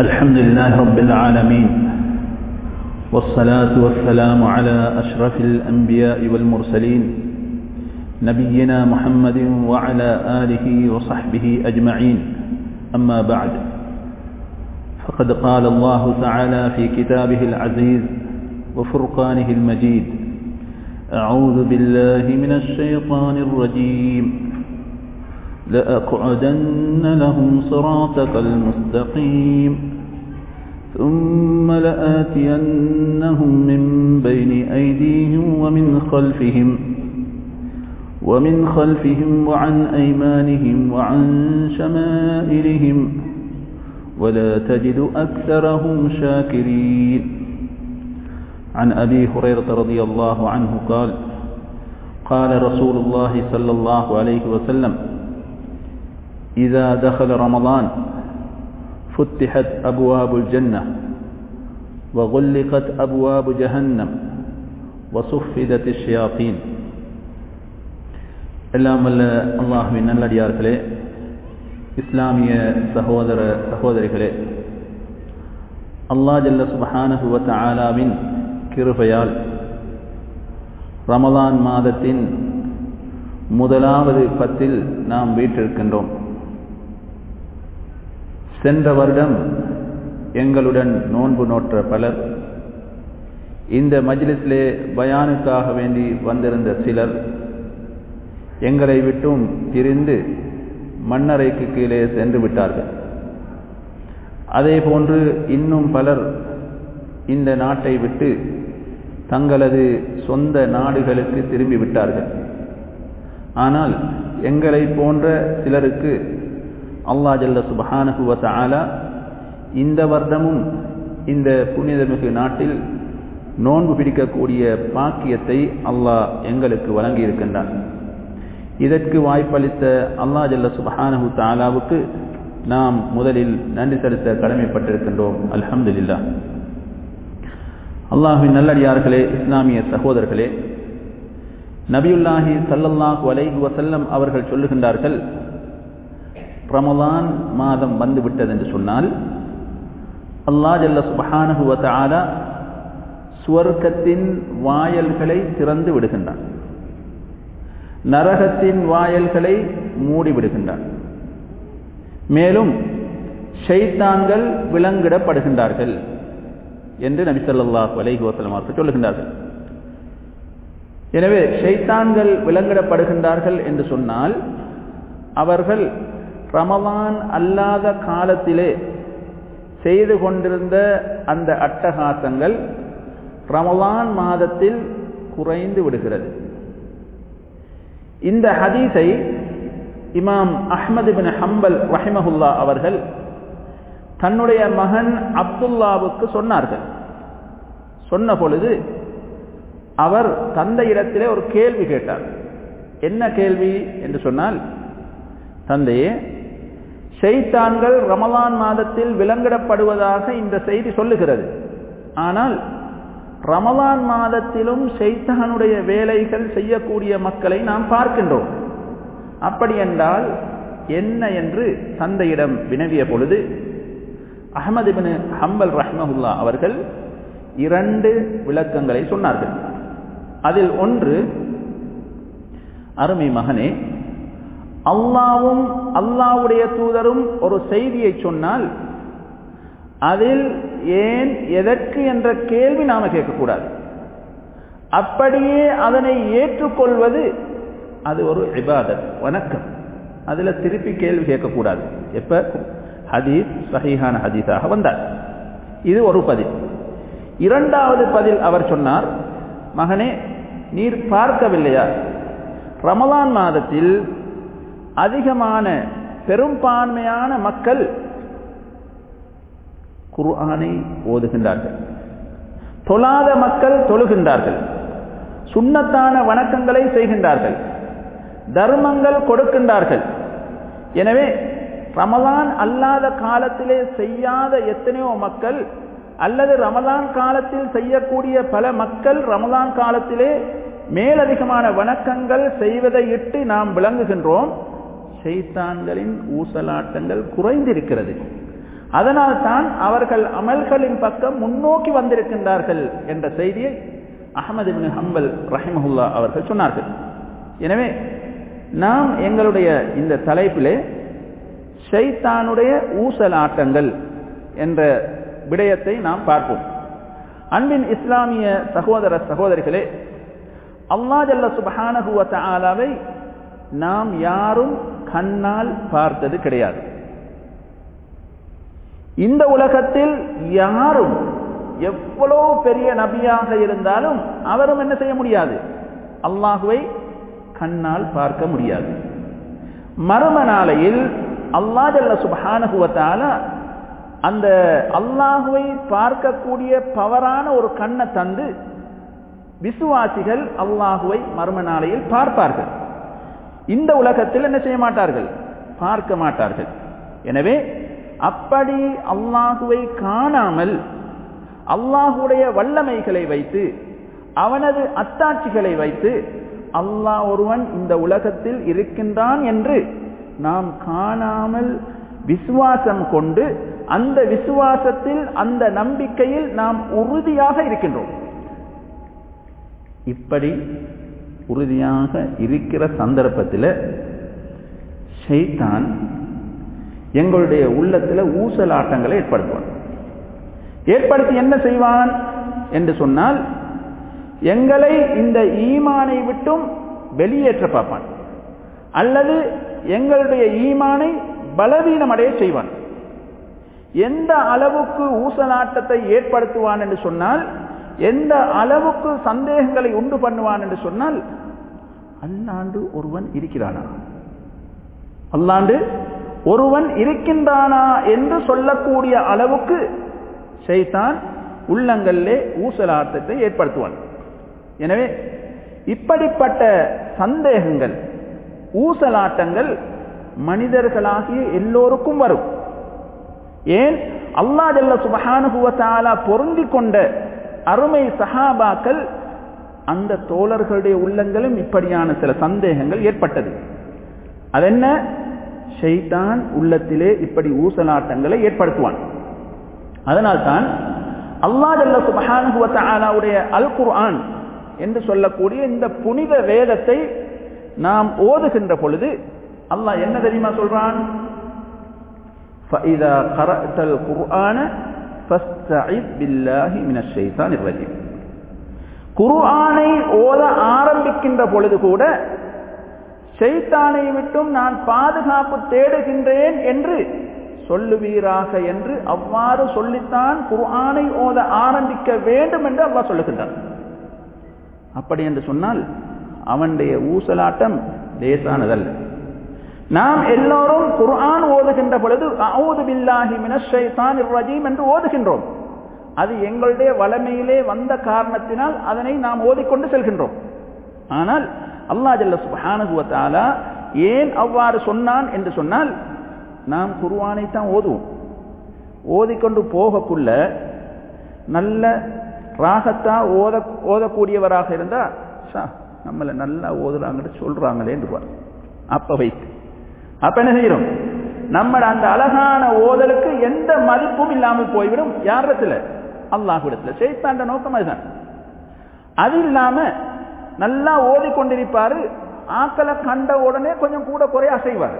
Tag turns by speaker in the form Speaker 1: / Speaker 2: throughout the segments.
Speaker 1: الحمد لله رب العالمين والصلاة والسلام على أشرف الأنبياء والمرسلين نبينا محمد وعلى آله وصحبه أجمعين أما بعد فقد قال الله تعالى في كتابه العزيز وفرقانه المجيد أعوذ بالله من الشيطان الرجيم لأقعدن لهم صراطك المستقيم ثم لآتينهم من بين أيديهم ومن خلفهم ومن خلفهم وعن أيمانهم وعن شمائلهم ولا تجد أكثرهم شاكرين عن أبي هريرة رضي الله عنه قال قال رسول الله صلى الله عليه وسلم إذا دخل رمضان فتحت أبواب الجنة وغلقت أبواب جهنم وصفدت الشياطين எல்லாம் வல்ல அல்லாஹுவின் நல்லடியார்களே இஸ்லாமிய சகோதர சகோதரிகளே அல்லா ஜல்ல சுபஹானஹுவத் ஆலாவின் கிருபையால் ரமலான் மாதத்தின் முதலாவது பத்தில் நாம் வீற்றிருக்கின்றோம் சென்ற வருடம் எங்களுடன் நோன்பு நோற்ற பலர் இந்த மஜ்லிஸிலே பயானுக்காக வேண்டி வந்திருந்த சிலர் எங்களை விட்டும் பிரிந்து மண்ணறைக்கு கீழே சென்று விட்டார்கள் அதே போன்று இன்னும் பலர் இந்த நாட்டை விட்டு தங்களது சொந்த நாடுகளுக்கு திரும்பி விட்டார்கள் ஆனால் எங்களை போன்ற சிலருக்கு அல்லா ஜல்ல சுபஹானகுவத் ஆலா இந்த வருடமும் இந்த புனிதமிகு நாட்டில் நோன்பு பிடிக்கக்கூடிய பாக்கியத்தை அல்லாஹ் எங்களுக்கு வழங்கி இருக்கின்றான் இதற்கு வாய்ப்பளித்த அல்லா ஜல்ல சுபஹானஹு தாலாவுக்கு நாம் முதலில் நன்றி செலுத்த கடமைப்பட்டிருக்கின்றோம் அல்ஹம்துலில்லா அல்லாஹின் நல்லடியார்களே இஸ்லாமிய சகோதரர்களே நபியுல்லாஹி சல்லல்லாஹு அலைஹி வசல்லம் அவர்கள் சொல்லுகின்றார்கள் ரமலான் மாதம் வந்துவிட்டது என்று சொன்னால் அல்லா ஜல்ல சுபஹானஹு வத்தாலா சுவர்க்கத்தின் வாயல்களை திறந்து விடுகின்றான் நரகத்தின் வாயல்களை மூடி விடுகின்றான் மேலும் ஷைத்தான்கள் விலங்கிடப்படுகின்றார்கள் என்று நபி சொல்லாஹ் அலைஹி வசலம் அவர்கள் சொல்லுகின்றார்கள் எனவே ஷைத்தான்கள் விலங்கிடப்படுகின்றார்கள் என்று சொன்னால் அவர்கள் ரமலான் அல்லாத காலத்திலே செய்து கொண்டிருந்த அந்த அட்டகாசங்கள் ரமலான் மாதத்தில் குறைந்து விடுகிறது இந்த ஹதீஸை இமாம் அஹ்மது பின் ஹம்பல் ரஹிமஹுல்லா அவர்கள் தன்னுடைய மகன் அப்துல்லாவுக்கு சொன்னார்கள் சொன்ன பொழுது அவர் தந்தையிடத்திலே ஒரு கேள்வி கேட்டார் என்ன கேள்வி என்று சொன்னால் தந்தையே ஷெய்தான்கள் ரமலான் மாதத்தில் விலங்கிடப்படுவதாக இந்த செய்தி சொல்லுகிறது ஆனால் ரமலான் மாதத்திலும் ஷெய்தானுடைய வேலைகள் செய்யக்கூடிய மக்களை நாம் பார்க்கின்றோம் அப்படி என்றால் என்ன என்று தந்தையிடம் வினவிய பொழுது அகமது பின் ஹம்பல் ரஹ்மஹுல்லா அவர்கள் இரண்டு விளக்கங்களை சொன்னார்கள் அதில் ஒன்று அருமை மகனே அல்லாவும் அல்லாவுடைய தூதரும் ஒரு செய்தியை சொன்னால் அதில் ஏன் எதற்கு என்ற கேள்வி நாம கேட்கக்கூடாது அப்படியே அதனை ஏற்றுக்கொள்வது அது ஒரு இபாதத் வணக்கம் அதுல திருப்பி கேள்வி கேட்கக்கூடாது எப்ப ஹதீஸ் சஹீஹான ஹதீஸாக வந்தார் இது ஒரு பதில் இரண்டாவது பதில் அவர் சொன்னார் மகனே நீர் பார்க்கவில்லையா ரமலான் மாதத்தில் அதிகமான பெரும்பான்மையான மக்கள் குர்ஆனை ஓதுகின்றார்கள் தொழாத மக்கள் தொழுகின்றார்கள் சுண்ணத்தான வணக்கங்களை செய்கின்றார்கள் தர்மங்கள் கொடுக்கின்றார்கள் எனவே ரமலான் அல்லாத காலத்திலே செய்யாத எத்தனையோ மக்கள் அல்லது ரமலான் காலத்தில் செய்யக்கூடிய பல மக்கள் ரமலான் காலத்திலே மேலதிகமான வணக்கங்கள் செய்வதை இட்டு நாம் விளங்குகின்றோம் ஷைத்தான்களின் ஊசலாட்டங்கள் குறைந்திருக்கிறது அதனால் தான் அவர்கள் அமல்களின் பக்கம் முன்னோக்கி வந்திருக்கின்றார்கள் என்ற செய்தியை அகமது பின் ஹம்பல் ரஹிமஹுல்லா அவர்கள் சொன்னார்கள் எனவே நாம் எங்களுடைய இந்த தலைப்பிலே ஷைத்தானுடைய ஊசலாட்டங்கள் என்ற விடயத்தை நாம் பார்ப்போம் அன்பின் இஸ்லாமிய சகோதர சகோதரிகளே அல்லா ஜல்ல சுபஹானஹுவ தஆலாவை நாம் யாரும் கண்ணால் பார்த்தது கிடையாது இந்த உலகத்தில் யாரும் எவ்வளவு பெரிய நபியாக இருந்தாலும் அவரும் என்ன செய்ய முடியாது அல்லாஹுவை கண்ணால் பார்க்க முடியாது மறும நாளையில் அல்லா ஜல்ல சுபஹானகுவத்தால அந்த அல்லாஹுவை பார்க்கக்கூடிய பவரான ஒரு கண்ணை தந்து விசுவாசிகள் அல்லாஹுவை மர்ம நாளையில் பார்ப்பார்கள் இந்த உலகத்தில் என்ன செய்ய மாட்டார்கள் பார்க்க மாட்டார்கள் எனவே அப்படி அல்லாஹுவை காணாமல் அல்லாஹுடைய வல்லமைகளை வைத்து அவனது அத்தாட்சிகளை வைத்து அல்லாஹ் ஒருவன் இந்த உலகத்தில் இருக்கின்றான் என்று நாம் காணாமல் விசுவாசம் கொண்டு அந்த விசுவாசத்தில் அந்த நம்பிக்கையில் நாம் உறுதியாக இருக்கின்றோம் இப்படி உறுதியாக இருக்கிற சந்தர்ப்பத்தில் ஷைத்தான் எங்களுடைய உள்ளத்தில் ஊசலாட்டங்களை ஏற்படுத்துவான் ஏற்படுத்தி என்ன செய்வான் என்று சொன்னால் எங்களை இந்த ஈமானை விட்டும் வெளியேற்ற பார்ப்பான் அல்லது எங்களுடைய ஈமானை பலவீனமடைய செய்வான் எந்த அளவுக்கு ஊசலாட்டத்தை ஏற்படுத்துவான் என்று சொன்னால் எந்த அளவுக்கு சந்தேகங்களை உண்டு பண்ணுவான் என்று சொன்னால் அல்லாண்டு ஒருவன் இருக்கிறானா அல்லாண்டு ஒருவன் இருக்கின்றானா என்று சொல்லக்கூடிய அளவுக்கு செய்தான் உள்ளங்களிலே ஊசலாட்டத்தை ஏற்படுத்துவான் எனவே இப்படிப்பட்ட சந்தேகங்கள் ஊசலாட்டங்கள் மனிதர்களாகிய எல்லோருக்கும் வரும் ஏன் அல்லா ஜல்ல சுபஹானுகுவத்தாலா பொருந்தி கொண்ட அருமை சஹாபாக்கள் அந்த தோழர்களுடைய உள்ளங்களும் இப்படியான சில சந்தேகங்கள் ஏற்பட்டது அதென்ன ஷைத்தான் உள்ளத்திலே இப்படி ஊசலாட்டங்களை ஏற்படுத்துவான் அதனால்தான் அல்லா ஜல்ல சுபஹானுடைய அல் குர்ஆன் என்று சொல்லக்கூடிய இந்த புனித வேதத்தை நாம் ஓதுகின்ற பொழுது அல்லாஹ் என்ன தெரியுமா சொல்றான் فَإِذَا قَرَأْتَ الْقُرْآنَ فَاسْتَعِذْ بِاللَّهِ مِنَ الشَّيْطَانِ الرَّجِيمِ குர்ஆனை ஓத ஆரம்பிக்கின்ற பொழுது கூட ஷைத்தானை விட்டும் நான் பாதுகாப்பு தேடுகின்றேன் என்று சொல்லுவீராக என்று அவ்வாறு சொல்லித்தான் குர்ஆனை ஓத ஆரம்பிக்க வேண்டும் என்று அல்லாஹ் சொல்லுகின்றான் அப்படி என்று சொன்னால் அவனுடைய ஊசலாட்டம் லேசானதல்ல நாம் எல்லோரும் குர்ஆன் ஓதுகின்ற பொழுது அவுது பில்லாஹி மினஷைத்தானிர் ரஜீம் என்று ஓதுகின்றோம் அது எங்களுடைய வளமையிலே வந்த காரணத்தினால் அதனை நாம் ஓதிக்கொண்டு செல்கின்றோம் ஆனால் அல்லாஹ் ஜல்ல சுப்ஹானஹு வ தஆலா ஏன் அவ்வாறு சொன்னான் என்று சொன்னால் நாம் குர்ஆனை தான் ஓதுவோம் ஓதிக்கொண்டு போகக்குள்ள நல்ல ராகத்தா ஓத ஓதக்கூடியவராக இருந்தா ஷா நம்மளை நல்லா ஓதுறாங்கன்னு சொல்றாங்களேன்றுவார் அப்ப வைத்து அப்ப என்ன செய்யறோம் நம்ம அந்த அழகான ஓதலுக்கு எந்த மதிப்பும் இல்லாமல் போய்விடும் யாரிடத்துல அல்லாஹ்விடத்துல செய்தாண்ட நோக்கம் அதுதான் அது இல்லாம நல்லா ஓதி கொண்டிருப்பாரு ஆக்களை கண்ட உடனே கொஞ்சம் கூட குறைய அசைவார்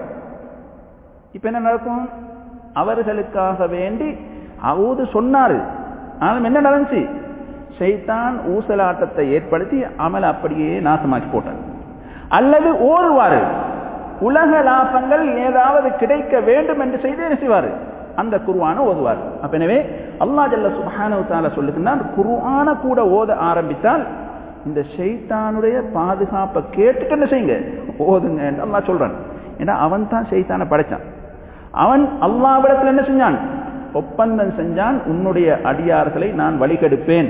Speaker 1: இப்ப என்ன நடக்கும் அவர்களுக்காக வேண்டி அவுது சொன்னாரு ஆனால் என்ன நடந்துச்சு ஷைத்தான் ஊசலாட்டத்தை ஏற்படுத்தி அமல அப்படியே நாசமாக்கி போட்டார் அல்லது ஓடுவாரு உலக லாபங்கள் ஏதாவது கிடைக்க வேண்டும் என்று செய்து என்ன செய்வார் அந்த குருவான ஓதுவார் அப்ப எனவே அல்லா ஜல்ல சுபான சொல்லுகின்றான் குருவான கூட ஓத ஆரம்பித்தால் இந்த ஷைத்தானுடைய பாதுகாப்பை கேட்டுட்டு என்ன செய்யுங்க ஓதுங்க அல்லா சொல்றான் ஏன்னா அவன் தான் ஷைத்தானை படைச்சான் அவன் அல்லாவிடத்தில் என்ன செஞ்சான் ஒப்பந்தம் செஞ்சான் உன்னுடைய அடியார்களை நான் வழிகெடுப்பேன்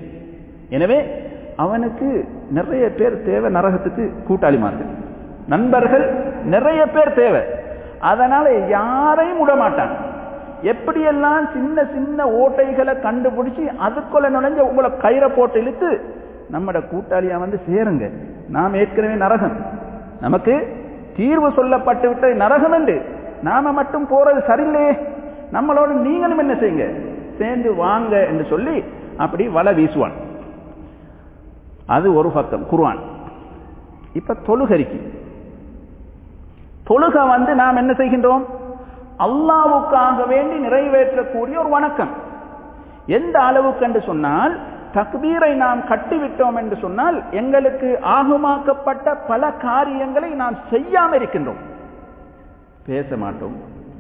Speaker 1: எனவே அவனுக்கு நிறைய பேர் தேவை நரகத்துக்கு கூட்டாளிமார்கள் நண்பர்கள் நிறைய பேர் தேவை அதனால யாரையும் விட மாட்டான் எப்படியெல்லாம் சின்ன சின்ன ஓட்டைகளை கண்டுபிடிச்சு அதுக்குள்ள நுழைஞ்ச உங்களை கயிறை போட்டு இழுத்து நம்மட கூட்டாளியா வந்து சேருங்க நாம் ஏற்கனவே நரகம் நமக்கு தீர்வு சொல்லப்பட்டு விட்டது நரகம் என்று நாம மட்டும் போறது சரியில்லையே நம்மளோட நீங்களும் என்ன செய்யுங்க சேர்ந்து வாங்க என்று சொல்லி அப்படி வலை வீசுவான் அது ஒரு பக்கம் குர்ஆன் இப்ப தொழுகரிக்கு தொழுக வந்து நாம் என்ன செய்கின்றோம் அல்லாவுக்காக வேண்டி நிறைவேற்றக்கூடிய ஒரு வணக்கம் எந்த அளவுக்கு என்று சொன்னால் தக்பீரை நாம் கட்டிவிட்டோம் என்று சொன்னால் எங்களுக்கு ஆகுமாக்கப்பட்ட பல காரியங்களை நாம் செய்யாம இருக்கின்றோம் பேச மாட்டோம்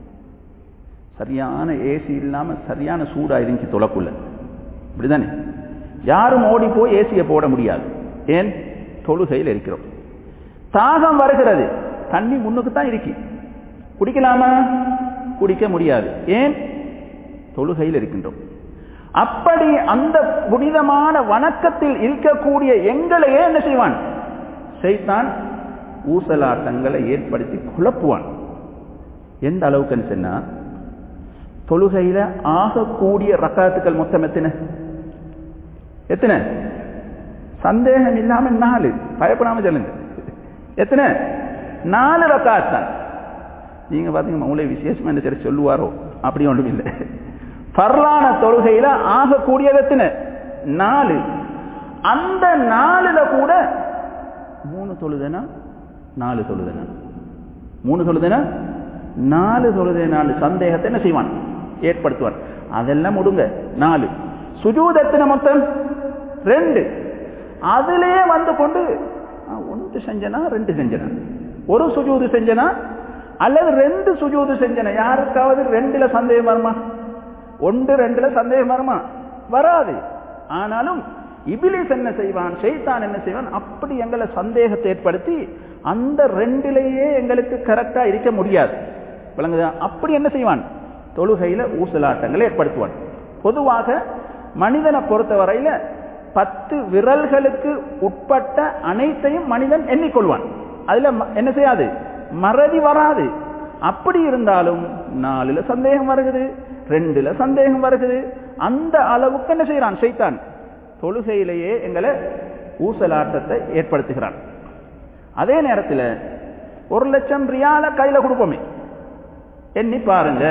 Speaker 1: சரியான ஏசி இல்லாம சரியான சூடா இருந்துச்சு தொலைக்குள்ள இப்படிதானே யாரும் ஓடி போய் ஏசியை போட முடியாது ஏன் தொழுகையில் இருக்கிறோம் தாகம் வருகிறது தண்ணி முன்னுக்கு தான் இருக்கு குடிக்கலாமா குடிக்க முடியாது ஏன் தொழுகையில் இருக்கின்றோம் அப்படி அந்த புனிதமான வணக்கத்தில் இருக்கக்கூடிய எங்களையே என்ன செய்வான் செய்தான் ஊசலாட்டங்களை ஏற்படுத்தி குழப்புவான் எந்த அளவுக்குன்னு சொன்னா தொழுகையில ஆகக்கூடிய ரக்காத்துக்கள் மொத்தம் எத்தனை எத்தனை சந்தேகம் இல்லாம நாலு பயப்படாம சொல்லுங்க எத்தனை நாலு ரக்காத் தான் நீங்க பாத்தீங்க மௌலை விசேஷமா என்ன சரி சொல்லுவாரோ அப்படி ஒன்றும் இல்லை பர்லான தொழுகையில ஆகக்கூடியது எத்தனை நாலு அந்த நாலுல கூட மூணு தொழுதனா நாலு தொழுதனா மூணு தொழுதனா நாலு தொழுதே நாலு சந்தேகத்தை என்ன செய்வான் ஏற்படுத்துவான் அதெல்லாம் முடுங்க நாலு சுஜூத் எத்தனை மொத்தம் ரெண்டு அதிலே வந்து கொண்டு ஒன்று செஞ்சனா ரெண்டு செஞ்சனா ஒரு சுஜூது செஞ்சனா அல்லது ரெண்டு சுஜூது செஞ்சன யாருக்காவது ரெண்டுல சந்தேகம் வருமா ஒன்று ரெண்டுல சந்தேகம் வருமா வராது ஆனாலும் இபிலிஸ் என்ன செய்வான் ஷைத்தான் என்ன செய்வான் அப்படி எங்களை சந்தேகத்தை ஏற்படுத்தி அந்த ரெண்டிலேயே எங்களுக்கு கரெக்டா இருக்க முடியாது விளங்குதா அப்படி என்ன செய்வான் தொழுகையில ஊசலாட்டங்களை ஏற்படுத்துவான் பொதுவாக மனிதனை பொறுத்தவரையில பத்து விரல்களுக்கு உட்பட்ட அனைத்தையும் மனிதன் எண்ணிக்கொள்வான் அதுல என்ன செய்யாது மறதி வராது அப்படி இருந்தாலும் நாலுல சந்தேகம் வருகிறது ரெண்டுல சந்தேகம் வருகிறது அந்த அளவுக்கு என்ன செய்யறான் செய்தான் தொழுகையிலேயே எங்களை ஊசலாட்டத்தை ஏற்படுத்துகிறான் அதே நேரத்தில் ஒரு லட்சம் ரியால கையில கொடுப்போமே எண்ணி பாருங்க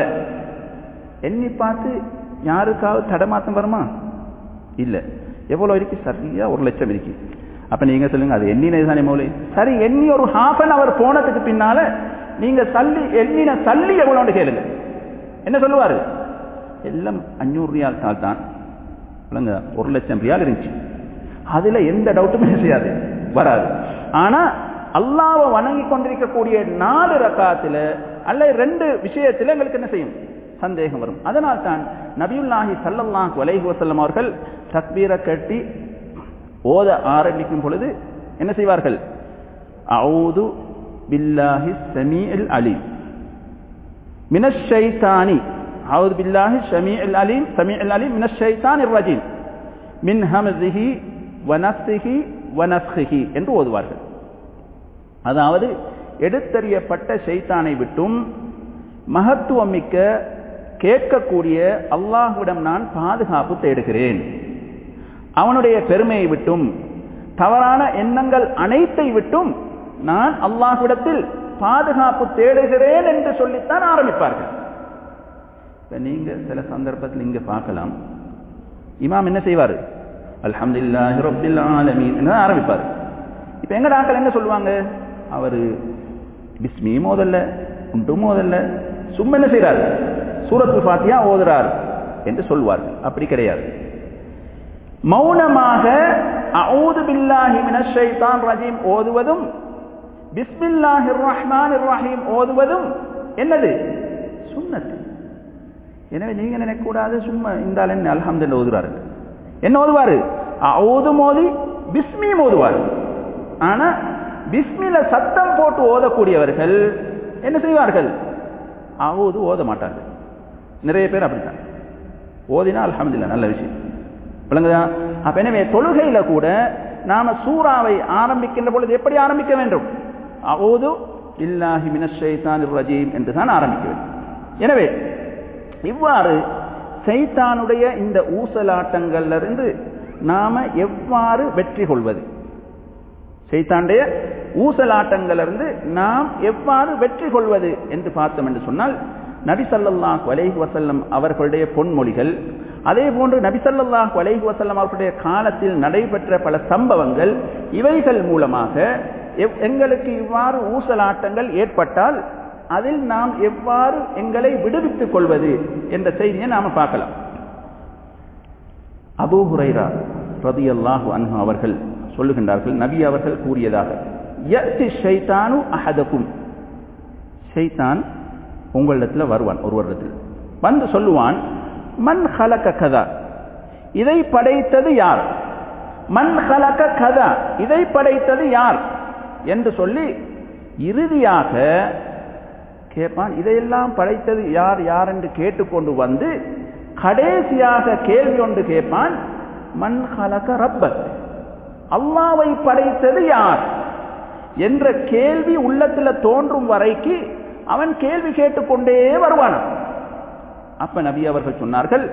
Speaker 1: எண்ணி பார்த்து யாருக்காவது தடமாத்தம் வருமா இல்ல எவ்வளவு இருக்கு சரியா ஒரு லட்சம் இருக்கு அப்ப நீங்க சொல்லுங்க அது எண்ணினது தானே மௌலி சரி எண்ணி ஒரு ஹாஃப் அன் அவர் போனதுக்கு பின்னால நீங்க சல்லி எண்ணின சல்லி எவ்வளோன்னு கேளுங்க என்ன சொல்லுவாரு எல்லாம் அஞ்சூறு ரியால் தாள் தான் ஒரு லட்சம் ரியால் இருந்துச்சு அதுல எந்த டவுட்டுமே செய்யாது வராது ஆனா அல்லாவை வணங்கி கொண்டிருக்கக்கூடிய நாலு ரக்காத்துல அல்ல ரெண்டு விஷயத்துல எங்களுக்கு என்ன செய்யும் சந்தேகம் வரும் அதனால் தான் நபியுல்லாஹி சல்லல்லாஹு அலைஹி வஸல்லம் அவர்கள் தக்பீரை கட்டி ஓத ஆரம்பிக்கும் பொழுது என்ன செய்வார்கள் அவுது பில்லாஹி சமீஇல் அலீம் மினஷ் ஷைத்தானி அவுது பில்லாஹி ஷமீஇல் அலீம் சமீஇல் அலீம் மினஷ் ஷைத்தானிர் ரஜீம் மின் ஹம்ஸிஹி வனஃப்ஸிஹி வனஃப்ஹிஹி என்று ஓதுவார்கள் அதாவது எடுத்தறியப்பட்ட ஷைத்தானை விட்டும் மகத்துவம் மிக்க கேட்கக்கூடிய அல்லாஹ்விடம் நான் பாதுகாப்பு தேடுகிறேன் அவனுடைய பெருமையை விட்டும் தவறான எண்ணங்கள் அனைத்தை விட்டும் நான் அல்லாஹ்விடத்தில் பாதுகாப்பு தேடுகிறேன் என்று சொல்லித்தான் ஆரம்பிப்பார்கள் இப்ப நீங்க சில சந்தர்ப்பத்தில் இங்க பார்க்கலாம் இமாம் என்ன செய்வார் அல்ஹம்துலில்லாஹி ரப்பில் ஆலமீன் என்று ஆரம்பிப்பார் இப்ப எங்க ஆக்கள் என்ன சொல்லுவாங்க அவரு பிஸ்மி மோதல்ல உண்டு மோதல்ல சும்மா என்ன செய்யறாரு சூரத்து பாத்தியா ஓதுறார் என்று சொல்வார்கள் அப்படி கிடையாது மௌனமாக அவுது பில்லாஹி மினஷ் ஷைத்தான் ரஜீம் ஓதுவதும் பிஸ்மில்லாஹிர் ரஹ்மானிர் ரஹீம் ஓதுவதும் என்னது சுன்னத்து எனவே நீங்க நினைக்கக்கூடாது சும்மா இந்த என்ன அல்ஹம்துலில்லாஹ் ஓதுறாரு என்ன ஓதுவாரு அவுது மோதி பிஸ்மி ஓதுவார் ஆனா பிஸ்மில சத்தம் போட்டு ஓதக்கூடியவர்கள் என்ன செய்வார்கள் அவுது ஓத மாட்டார்கள் நிறைய பேர் அப்படித்தான் ஓதினா அல்ஹம்துலில்லாஹ் நல்ல விஷயம் விளங்குதா அப்ப எனவே தொழுகையில கூட நாம சூறாவை ஆரம்பிக்கின்ற பொழுது எப்படி ஆரம்பிக்க வேண்டும் அவுது இல்லாஹி மினஷைத்தானிர் ரஜீம் என்று தான் ஆரம்பிக்க வேண்டும் எனவே இவ்வாறு சைத்தானுடைய இந்த ஊசலாட்டங்கள்ல இருந்து நாம எவ்வாறு வெற்றி கொள்வது சைத்தானுடைய ஊசலாட்டங்களிலிருந்து நாம் எவ்வாறு வெற்றி கொள்வது என்று பார்த்தோம் என்று சொன்னால் நபிசல்லாஹ் அலைஹி வசல்லம் அவர்களுடைய பொன்மொழிகள் அதே போன்று நபிசல்லாஹ் அலைஹி வசல்லம் அவர்களுடைய காலத்தில் நடைபெற்ற பல சம்பவங்கள் இவைகள் மூலமாக எங்களுக்கு இவ்வாறு ஊசலாட்டங்கள் ஏற்பட்டால் அதில் நாம் எவ்வாறு எங்களை விடுவித்துக் கொள்வது என்ற செய்தியை நாம பார்க்கலாம் அபூ ஹுரைரா ரதி அல்லாஹு அன்ஹு அவர்கள் சொல்லுகின்றார்கள் நபி அவர்கள் கூறியதாக ஷைத்தானு அஹதக்கும் ஷைத்தான் உங்களிடத்தில் வருவான் ஒரு வருடத்தில் வந்து சொல்லுவான் மண் ஹலக்க கதா இதை படைத்தது யார் மண் ஹலக்க கதா இதை படைத்தது யார் என்று சொல்லி இறுதியாக கேட்பான் இதையெல்லாம் படைத்தது யார் யார் என்று கேட்டுக்கொண்டு வந்து கடைசியாக கேள்வி ஒன்று கேட்பான் மண் ஹலக ரப்பக் அல்லாவை படைத்தது யார் என்ற கேள்வி உள்ளத்தில் தோன்றும் வரைக்கு அவன் கேள்வி கேட்டுக்கொண்டே வருவான் அப்ப நபி அவர்கள் சொன்னார்கள்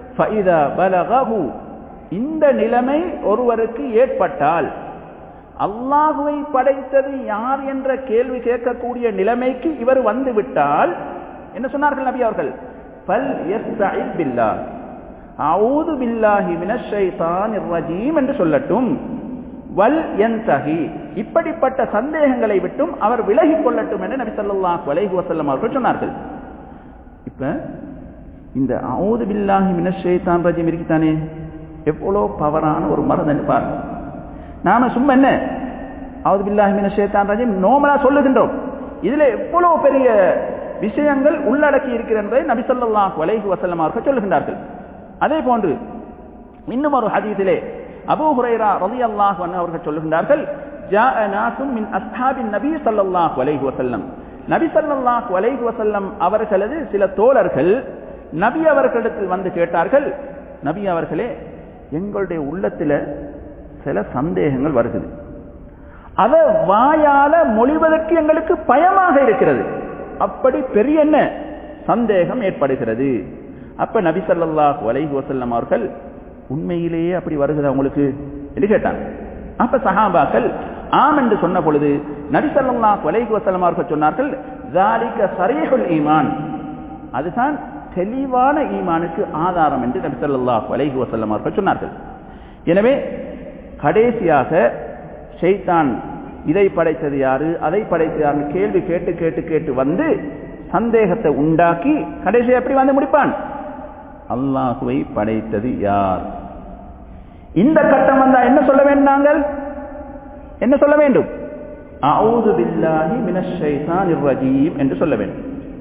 Speaker 1: இந்த நிலைமை ஒருவருக்கு ஏற்பட்டால் அல்லாஹுவை படைத்தது யார் என்ற கேள்வி கேட்கக்கூடிய நிலைமைக்கு இவர் வந்து விட்டால் என்ன சொன்னார்கள் நபி அவர்கள் பல் பில்லா அவுது பில்லாஹி மினஷைதான் ரஜீம் என்று சொல்லட்டும் வல் என்தகி இப்படிப்பட்ட சந்தேகங்களை விட்டும் அவர் விலகிக் கொள்ளட்டும் என்று நபி சொல்லாஹ் வலைஹு வசல்லம் அவர்கள் சொன்னார்கள் இப்ப இந்த அவுது பில்லாஹி மினஷைதான் ரஜீம் இருக்குத்தானே எவ்வளோ பவரான ஒரு மருந்து பார் நாம சும்மா என்ன அவுது பில்லாஹி மினஷைதான் ரஜீம் நோமலா சொல்லுகின்றோம் இதுல எவ்வளவு பெரிய விஷயங்கள் உள்ளடக்கி இருக்கிறது நபி சொல்லாஹ் வலைஹு வசல்லம் அவர்கள் சொல்லுகின்றார்கள் அதே போன்று இன்னும் ஒரு ஹதீஸிலே அபூ ஹுரைரா ரலியல்லாஹு அன்ஹு அவர்கள் சொல்லுகின்றார்கள் ஜாஅ நாசும் மின் அஸ்ஹாபின் நபி ஸல்லல்லாஹு அலைஹி வஸல்லம் நபி ஸல்லல்லாஹு அலைஹி வஸல்லம் அவர்களது சில தோழர்கள் நபி அவர்களிடத்தில் வந்து கேட்டார்கள் நபி அவர்களே எங்களுடைய உள்ளத்துல சில சந்தேகங்கள் வருகிறது அதை வாயால மொழிவதற்கு எங்களுக்கு பயமாக இருக்கிறது அப்படி பெரிய என்ன சந்தேகம் ஏற்படுகிறது அப்ப நபி சல்லாஹ் வலைஹி வசல்லம் அவர்கள் உண்மையிலேயே அப்படி வருகிறது அவங்களுக்கு என்று கேட்டாங்க அப்ப சஹாபாக்கள் ஆம் என்று சொன்ன பொழுது நபி சல்லாஹ் வலைஹி வசல்லம் அவர்கள் சொன்னார்கள் ஜாலிக சரீஹுல் ஈமான் அதுதான் தெளிவான ஈமானுக்கு ஆதாரம் என்று நபி சல்லாஹ் வலைஹி வசல்லம் அவர்கள் சொன்னார்கள் எனவே கடைசியாக ஷெய்தான் இதை படைத்தது யாரு அதை படைத்தது யாருன்னு கேள்வி கேட்டு கேட்டு கேட்டு வந்து சந்தேகத்தை உண்டாக்கி கடைசி எப்படி வந்து முடிப்பான் அல்லாஹுவை படைத்தது யார் இந்த கட்டம் வந்தா என்ன சொல்ல வேண்டும் நாங்கள் என்ன சொல்ல வேண்டும் அவுது பில்லாஹி மினஷைதான் ரஜீம் என்று சொல்ல வேண்டும்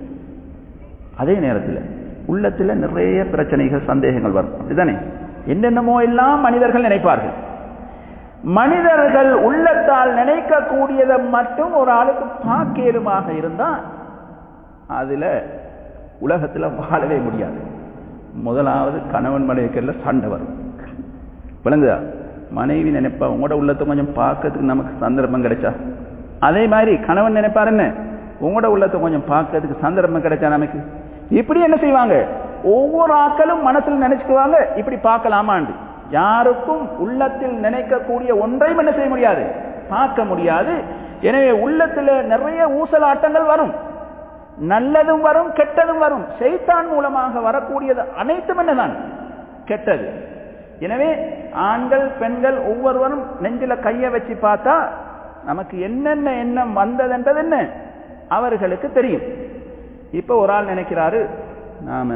Speaker 1: அதே நேரத்தில் உள்ளத்தில் நிறைய பிரச்சனைகள் சந்தேகங்கள் வரும் அப்படிதானே என்னென்னமோ எல்லாம் மனிதர்கள் நினைப்பார்கள் மனிதர்கள் உள்ளத்தால் நினைக்கக்கூடியதை மட்டும் ஒரு ஆளுக்கு பாக்கேலுமாக இருந்தா அதுல உலகத்துல வாழவே முடியாது முதலாவது கணவன் மனைவிக்கல்ல சண்டை வரும் விளங்குதா மனைவி நினைப்பா உங்களோட உள்ளத்தை கொஞ்சம் பார்க்கறதுக்கு நமக்கு சந்தர்ப்பம் கிடைச்சா அதே மாதிரி கணவன் நினைப்பார் என்ன உங்களோட உள்ளத்தை கொஞ்சம் பார்க்கறதுக்கு சந்தர்ப்பம் கிடைச்சா நமக்கு இப்படி என்ன செய்வாங்க ஒவ்வொரு ஆக்களும் மனசில் நினைச்சுக்குவாங்க இப்படி பார்க்கலாமாண்டு யாருக்கும் உள்ளத்தில் நினைக்கக்கூடிய ஒன்றையும் என்ன செய்ய முடியாது பார்க்க முடியாது எனவே உள்ளத்தில் நிறைய ஊசலாட்டங்கள் வரும் நல்லதும் வரும் கெட்டதும் வரும் செய்தான் மூலமாக வரக்கூடியது அனைத்தும் என்னதான் கெட்டது எனவே ஆண்கள் பெண்கள் ஒவ்வொருவரும் நெஞ்சில கைய வச்சு பார்த்தா நமக்கு என்னென்ன எண்ணம் வந்ததுன்றது என்ன அவர்களுக்கு தெரியும் இப்ப ஒரு ஆள் நினைக்கிறாரு நாம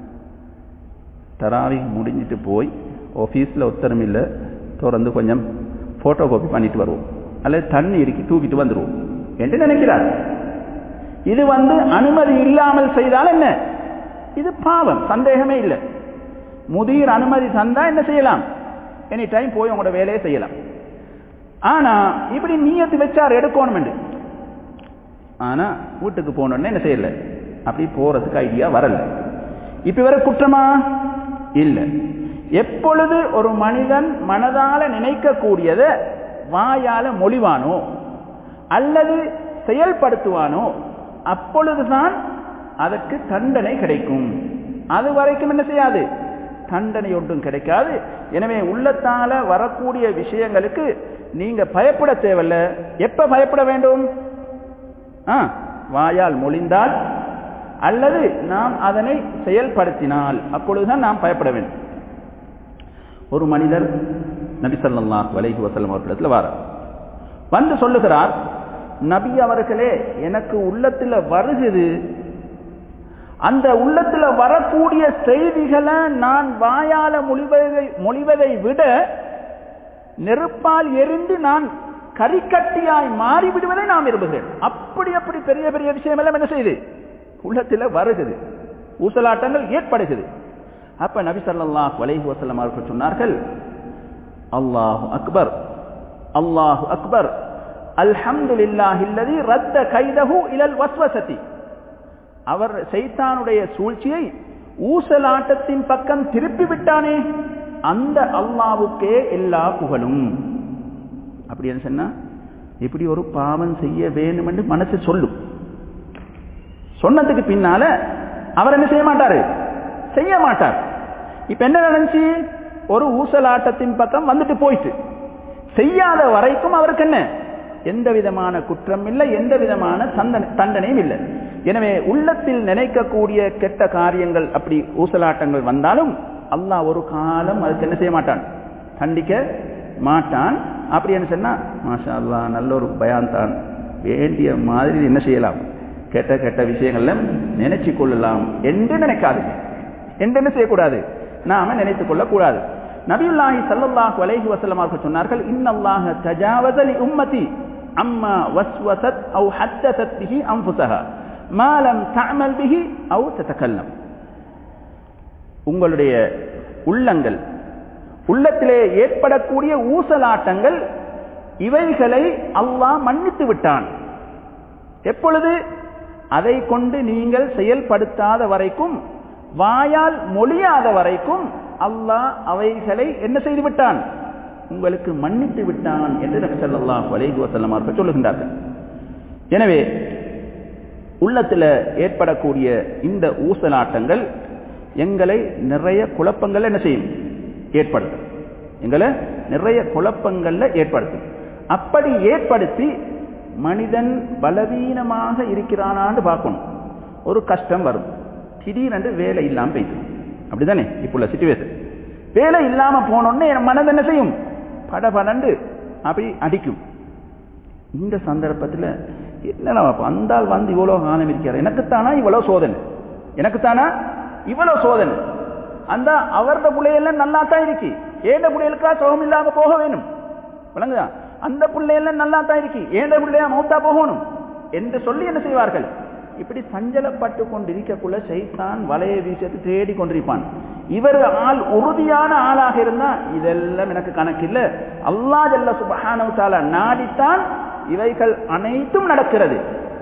Speaker 1: தராவி முடிஞ்சிட்டு போய் ஆஃபீஸில் உத்தரம் இல்லை திறந்து கொஞ்சம் ஃபோட்டோ காப்பி பண்ணிட்டு வருவோம் அல்லது தண்ணி இறுக்கி தூக்கிட்டு வந்துடுவோம் என்று நினைக்கிறார் இது வந்து அனுமதி இல்லாமல் செய்தால் என்ன இது பாவம் சந்தேகமே இல்லை முதிர் அனுமதி தந்தா என்ன செய்யலாம் எனி டைம் போய் உங்களோட வேலையை செய்யலாம் ஆனா இப்படி நீயத்து வச்சார் எடுக்கணும் என்று ஆனா வீட்டுக்கு போனோடனே என்ன செய்யல அப்படி போறதுக்கு ஐடியா வரல இப்ப வர குற்றமா இல்லை எப்பொழுது ஒரு மனிதன் மனதால நினைக்கக்கூடியதை வாயால மொழிவானோ அல்லது செயல்படுத்துவானோ அப்பொழுதுதான் அதற்கு தண்டனை கிடைக்கும் அது வரைக்கும் என்ன செய்யாது தண்டனை ஒன்றும் கிடைக்காது எனவே உள்ளத்தால வரக்கூடிய விஷயங்களுக்கு நீங்க பயப்பட தேவையில்ல எப்ப பயப்பட வேண்டும் வாயால் மொழிந்தால் அல்லது நாம் அதனை செயல்படுத்தினால் அப்பொழுதுதான் நாம் பயப்பட வேண்டும் ஒரு மனிதர் நபி ஸல்லல்லாஹு அலைஹி வஸல்லம் அவர்களிடத்தில் வாரார் வந்து சொல்லுகிறார் நபி அவர்களே எனக்கு உள்ளத்துல வருகுது அந்த உள்ளத்துல வரக்கூடிய செய்திகளை நான் வாயால மொழிவதை மொழிவதை விட நெருப்பால் எரிந்து நான் கரிக்கட்டியாய் மாறிவிடுவதை நான் விரும்புகிறேன் அப்படி அப்படி பெரிய பெரிய விஷயம் எல்லாம் என்ன செய்யுது உள்ளத்துல வருகுது ஊசலாட்டங்கள் ஏற்படுகிறது அப்ப நபி ஸல்லல்லாஹு அலைஹி வஸல்லம் அவர்கள் சொன்னார்கள் அல்லாஹு அக்பர் அல்லாஹு அக்பர் அல்ஹம்துலில்லாஹில்லதி ரத்த கைதஹு இலல் வஸ்வசதி அவர் சைத்தானுடைய சூழ்ச்சியை ஊசலாட்டத்தின் பக்கம் திருப்பி விட்டானே அந்த அல்லாவுக்கே எல்லா புகழும் அப்படின்னு சொன்னா இப்படி ஒரு பாவம் செய்ய வேண்டும் என்று மனசு சொல்லும் சொன்னதுக்கு பின்னால அவர் என்ன செய்ய மாட்டாரு செய்ய மாட்டார் இப்ப என்ன நடந்துச்சு ஒரு ஊசலாட்டத்தின் பக்கம் வந்துட்டு போயிட்டு செய்யாத வரைக்கும் அவருக்கு என்ன எந்த விதமான குற்றம் இல்லை எந்த விதமான தண்டனை தண்டனையும் இல்லை எனவே உள்ளத்தில் நினைக்கக்கூடிய கெட்ட காரியங்கள் அப்படி ஊசலாட்டங்கள் வந்தாலும் அல்லாஹ் ஒரு காலம் அதுக்கு என்ன செய்ய மாட்டான் தண்டிக்க மாட்டான் அப்படின்னு சொன்னா மாஷா அல்லாஹ் நல்ல ஒரு பயான் தான் வேண்டிய மாதிரி என்ன செய்யலாம் கெட்ட கெட்ட விஷயங்கள்ல நினைச்சு கொள்ளலாம் என்று நினைக்காது என்று என்ன செய்யக்கூடாது நாம நினைத்துக் கொள்ளக்கூடாது நபியுல்லாஹி ஸல்லல்லாஹு அலைஹி வஸல்லம் அவர்கள் சொன்னார்கள் இன்னல்லாஹ தஜாவஸ லி உம்மதி அம்மா வஸ்வஸத் அவு ஹத்தஸத் பிஹி அன்ஃபுஸஹா மா லம் தஅமல் பிஹி அவு ததகல்லம் உங்களுடைய உள்ளங்கள் உள்ளத்திலே ஏற்படக்கூடிய ஊசலாட்டங்கள் இவைகளை அல்லாஹ் மன்னித்து விட்டான் எப்பொழுது அதை கொண்டு நீங்கள் செயல்படுத்தாத வரைக்கும் வாயால் மொழியாத வரைக்கும் அல்லாஹ் அவைகளை என்ன செய்து விட்டான் உங்களுக்கு மன்னித்து விட்டான் என்று நபி ஸல்லல்லாஹு அலைஹி வஸல்லம் அவர்கள் சொல்லுகின்றார்கள் எனவே உள்ளத்தில் ஏற்படக்கூடிய இந்த ஊசலாட்டங்கள் எங்களை நிறைய குழப்பங்கள் என்ன செய்யும் ஏற்படுத்தும் எங்களை நிறைய குழப்பங்கள்ல ஏற்படுத்தும் அப்படி ஏற்படுத்தி மனிதன் பலவீனமாக இருக்கிறானான்னு பார்க்கணும் ஒரு கஷ்டம் வரும் திடீரென்று வேலை இல்லாம போயிடும் அப்படிதானே இப்போ உள்ள சுச்சுவேஷன் வேலை இல்லாம போனோடனே என் மனது என்ன செய்யும் பட படண்டு அப்படி அடிக்கும் இந்த சந்தர்ப்பத்தில் என்னடா அந்தால் வந்து இவ்வளோ காலம் இருக்கிறார் எனக்குத்தானா இவ்வளோ சோதனை எனக்குத்தானா இவ்வளோ சோதனை அந்த அவரது பிள்ளையெல்லாம் நல்லா தான் இருக்கு ஏண்ட பிள்ளைகளுக்கா சுகம் இல்லாம போக வேணும் விளங்குதா அந்த பிள்ளையெல்லாம் நல்லா தான் இருக்கு ஏண்ட பிள்ளையா மௌத்தா போகணும் என்று சொல்லி என்ன செய்வார்கள் இப்படி சஞ்சலப்பட்டு கொண்டிருக்கக்குள்ள செய்தான் வலைய வீசத்து தேடி கொண்டிருப்பான் இவர் ஆள் உறுதியான ஆளாக இருந்தா இதெல்லாம் எனக்கு கணக்கு இல்ல அல்லா ஜல்ல சுபஹானவத்தால நாடித்தான் இவைகள் அனைத்தும் நடக்கிறது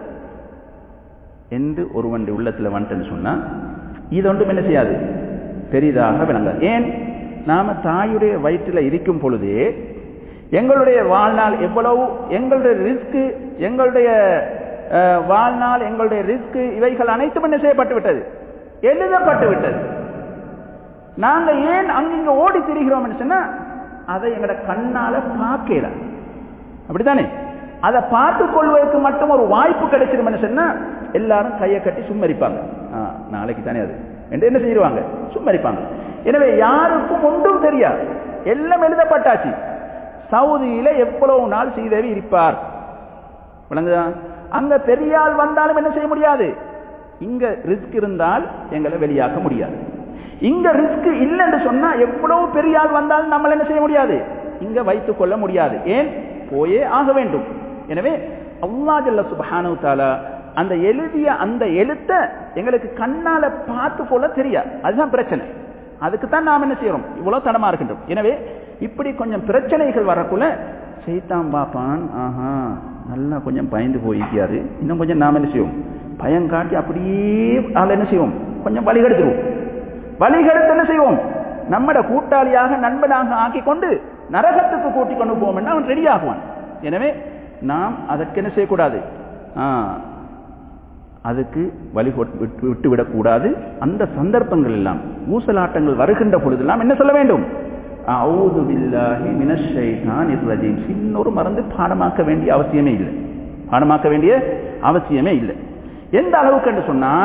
Speaker 1: என்று ஒருவன் உள்ளத்துல வந்துட்டுன்னு சொன்னா இது ஒன்றும் என்ன செய்யாது பெரிதாக விளங்காது ஏன் நாம தாயுடைய வயிற்றில் இருக்கும் பொழுதே எங்களுடைய வாழ்நாள் எவ்வளவு எங்களுடைய ரிஸ்க் எங்களுடைய வாழ்நாள் எங்களுடைய ரிஸ்க் இவைகள் அனைத்தும் என்ன செய்யப்பட்டு விட்டது எழுதப்பட்டு விட்டது நாங்க ஏன் அங்கிங்க ஓடி திரிகிறோம் சொன்னா அதை எங்கட கண்ணால பார்க்கல அப்படித்தானே அதை பார்த்து கொள்வதற்கு மட்டும் ஒரு வாய்ப்பு கிடைச்சிரும் சொன்னா எல்லாரும் கையை கட்டி சும்மரிப்பாங்க நாளைக்கு தானே அது என்று என்ன செய்வாங்க சும்மரிப்பாங்க எனவே யாருக்கும் ஒன்றும் தெரியாது எல்லாம் எழுதப்பட்டாச்சு சவுதியில எவ்வளவு நாள் ஸ்ரீதேவி இருப்பார் விளங்குதா அங்க பெரியாள் வந்தாலும் என்ன செய்ய முடியாது இங்க ரிஸ்க் இருந்தால் எங்களை வெளியாக்க முடியாது இங்க ரிஸ்க் இல்லைன்னு சொன்னா எவ்வளவு பெரியாள் வந்தாலும் நம்மள என்ன செய்ய முடியாது இங்க வைத்துக் கொள்ள முடியாது ஏன் போயே ஆக வேண்டும் எனவே அல்லா ஜல்ல சுபஹானு தாலா அந்த எழுதிய அந்த எழுத்த எங்களுக்கு கண்ணால பார்த்து கொள்ள தெரியாது அதுதான் பிரச்சனை அதுக்கு தான் நாம் என்ன செய்யறோம் இவ்வளவு தடமா இருக்கின்றோம் எனவே இப்படி கொஞ்சம் பிரச்சனைகள் வரக்குள்ள செய்தான் பாப்பான் ஆஹா நல்லா கொஞ்சம் பயந்து போயிருக்காரு இன்னும் கொஞ்சம் நாம் என்ன செய்வோம் பயம் காட்டி அப்படியே ஆள் என்ன செய்வோம் கொஞ்சம் வழிகெடுத்துருவோம் வழிகெடுத்து என்ன செய்வோம் நம்மட கூட்டாளியாக நண்பனாக ஆக்கி கொண்டு நரகத்துக்கு கூட்டிக் கொண்டு போவோம் அவன் ரெடி ஆகுவான் எனவே நாம் அதற்கு என்ன செய்யக்கூடாது அதுக்கு வழி விட்டு விடக்கூடாது அந்த சந்தர்ப்பங்கள் எல்லாம் ஊசலாட்டங்கள் வருகின்ற பொழுதெல்லாம் என்ன சொல்ல வேண்டும் அவுது பில்லாஹி மினஷைதான் இர்ரஜீம் சின்னொரு மறந்து பாடமாக்க வேண்டிய அவசியமே இல்லை பாடமாக்க வேண்டிய அவசியமே இல்லை எந்த அளவுக்கு என்று சொன்னால்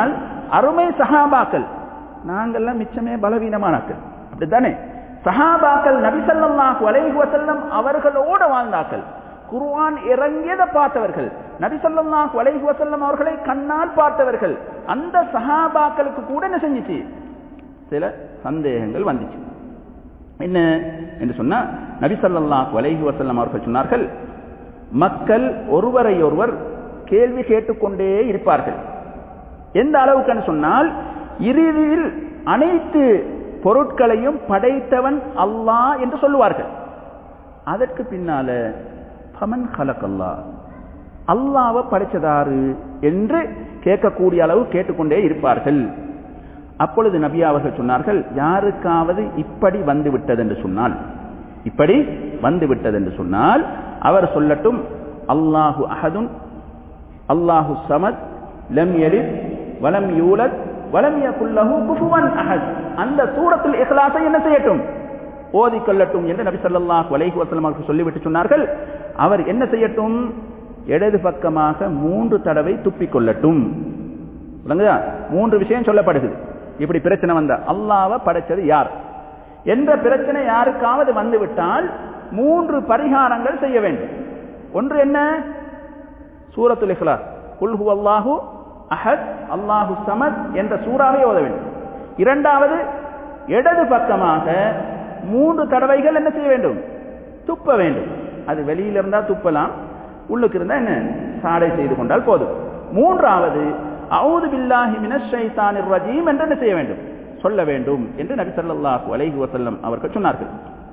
Speaker 1: அருமை சஹாபாக்கள் நாங்கள்லாம் மிச்சமே பலவீனமானாக்கள் அப்படித்தானே சஹாபாக்கள் நபிசல்லாஹு அலைஹி வஸல்லம் அவர்களோட வாழ்ந்தாக்கள் குர்ஆன் இறங்கியதை பார்த்தவர்கள் நபிசல்லாஹு அலைஹி வஸல்லம் அவர்களை கண்ணால் பார்த்தவர்கள் அந்த சஹாபாக்களுக்கு கூட என்ன செஞ்சிச்சு சில சந்தேகங்கள் வந்துச்சு என்ன என்று சொன்னா நபிசல்லாஹு அலைஹி வஸல்லம் அவர்கள் சொன்னார்கள் மக்கள் ஒருவரை ஒருவர் கேள்வி கேட்டுக்கொண்டே இருப்பார்கள் எந்த அளவுக்கு சொன்னால் இறுதியில் அனைத்து பொருட்களையும் படைத்தவன் அல்லாஹ் என்று சொல்லுவார்கள் அதற்கு பின்னால பமன் ஹலக்கல்லா அல்லாவை படைச்சதாரு என்று கேட்கக்கூடிய அளவு கேட்டுக்கொண்டே இருப்பார்கள் அப்பொழுது நபி அவர்கள் சொன்னார்கள் யாருக்காவது இப்படி வந்து விட்டது என்று சொன்னால் இப்படி வந்து விட்டது என்று சொன்னால் அவர் சொல்லட்டும் அல்லாஹு அஹதுன் அல்லாஹு சமத் லம் எலித் வலம் யூலத் வலம் யகுல்லஹு குஃபுவன் அஹத் அந்த சூரத்துல் இஹ்லாஸை என்ன செய்யட்டும் ஓதி கொள்ளட்டும் என்று நபி ஸல்லல்லாஹு அலைஹி வஸல்லம் அவர்கள் சொல்லிவிட்டு சொன்னார்கள் அவர் என்ன செய்யட்டும் இடது பக்கமாக மூன்று தடவை துப்பிக் கொள்ளட்டும் விளங்குதா மூன்று விஷயம் சொல்லப்படுகிறது இப்படி பிரச்சனை வந்த அல்லாவை படைச்சது யார் என்ற பிரச்சனை யாருக்காவது வந்துவிட்டால் மூன்று பரிகாரங்கள் செய்ய வேண்டும் ஒன்று என்ன சூரத்துல் இஹ்லாஸ் குல் ஹுவல்லாஹு அஹத் அல்லாஹு சமத் என்ற சூறாவை ஓத வேண்டும் இரண்டாவது இடது பக்கமாக மூன்று தடவைகள் என்ன செய்ய வேண்டும் துப்ப வேண்டும் அது வெளியில இருந்தா துப்பலாம் உள்ளுக்கு இருந்தா என்ன சாடை செய்து கொண்டால் போதும் மூன்றாவது அவுது பில்லாஹி மினஷ் ஷைத்தானிர் ரஜீம் என்று என்ன செய்ய வேண்டும் சொல்ல வேண்டும் என்று நபி ஸல்லல்லாஹு அலைஹி வஸல்லம் அவர்கள் சொன்னார்கள்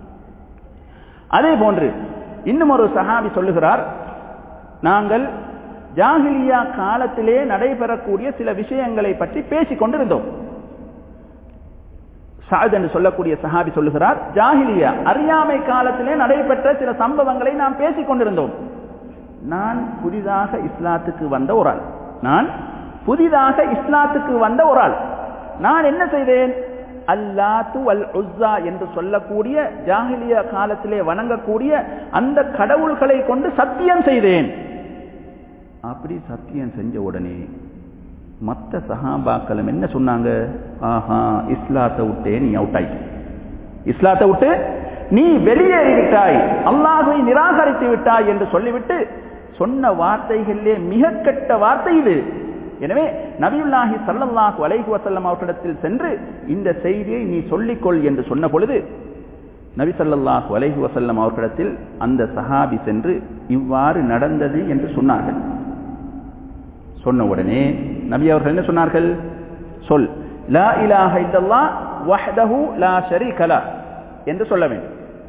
Speaker 1: அதே போன்று இன்னும் ஒரு சஹாபி சொல்லுகிறார் நாங்கள் ஜாகிலியா காலத்திலே நடைபெறக்கூடிய சில விஷயங்களை பற்றி பேசிக் கொண்டிருந்தோம் சாத் என்று சொல்லக்கூடிய சஹாபி சொல்லுகிறார் ஜாகிலியா அறியாமை காலத்திலே நடைபெற்ற சில சம்பவங்களை நாம் பேசிக் கொண்டிருந்தோம் நான் புதிதாக இஸ்லாத்துக்கு வந்த ஒரு ஆள் நான் புதிதாக இஸ்லாத்துக்கு வந்த ஒரு ஆள் நான் என்ன செய்தேன் அல்லாத்து அல் உஸ்ஸா என்று சொல்லக்கூடிய ஜாகிலியா காலத்திலே வணங்கக்கூடிய அந்த கடவுள்களை கொண்டு சத்தியம் செய்தேன் அப்படி சத்தியம் செஞ்ச உடனே மற்ற சஹாபாக்களும் என்ன சொன்னாங்க ஆஹா இஸ்லாத்தை விட்டே நீ அவுட் ஆயிட்ட இஸ்லாத்தை விட்டு நீ வெளியேறி விட்டாய் அல்லாஹை நிராகரித்து விட்டாய் என்று சொல்லிவிட்டு சொன்ன வார்த்தைகளிலே மிக கெட்ட வார்த்தை இது எனவே நபியுல்லாஹி சல்லல்லாஹு அலைஹி வஸல்லம் அவர்களிடத்தில் சென்று இந்த செய்தியை நீ சொல்லிக்கொள் என்று சொன்ன பொழுது நபி ஸல்லல்லாஹு அலைஹி வஸல்லம் அவர்களிடத்தில் அந்த சஹாபி சென்று இவ்வாறு நடந்தது என்று சொன்னார்கள் சொன்ன உடனே நபி அவர்கள் என்ன சொன்னார்கள் சொல் லா இலாஹ இல்லல்லாஹ் வஹ்தஹு லா ஷரீக லா என்று சொல்ல வேண்டும்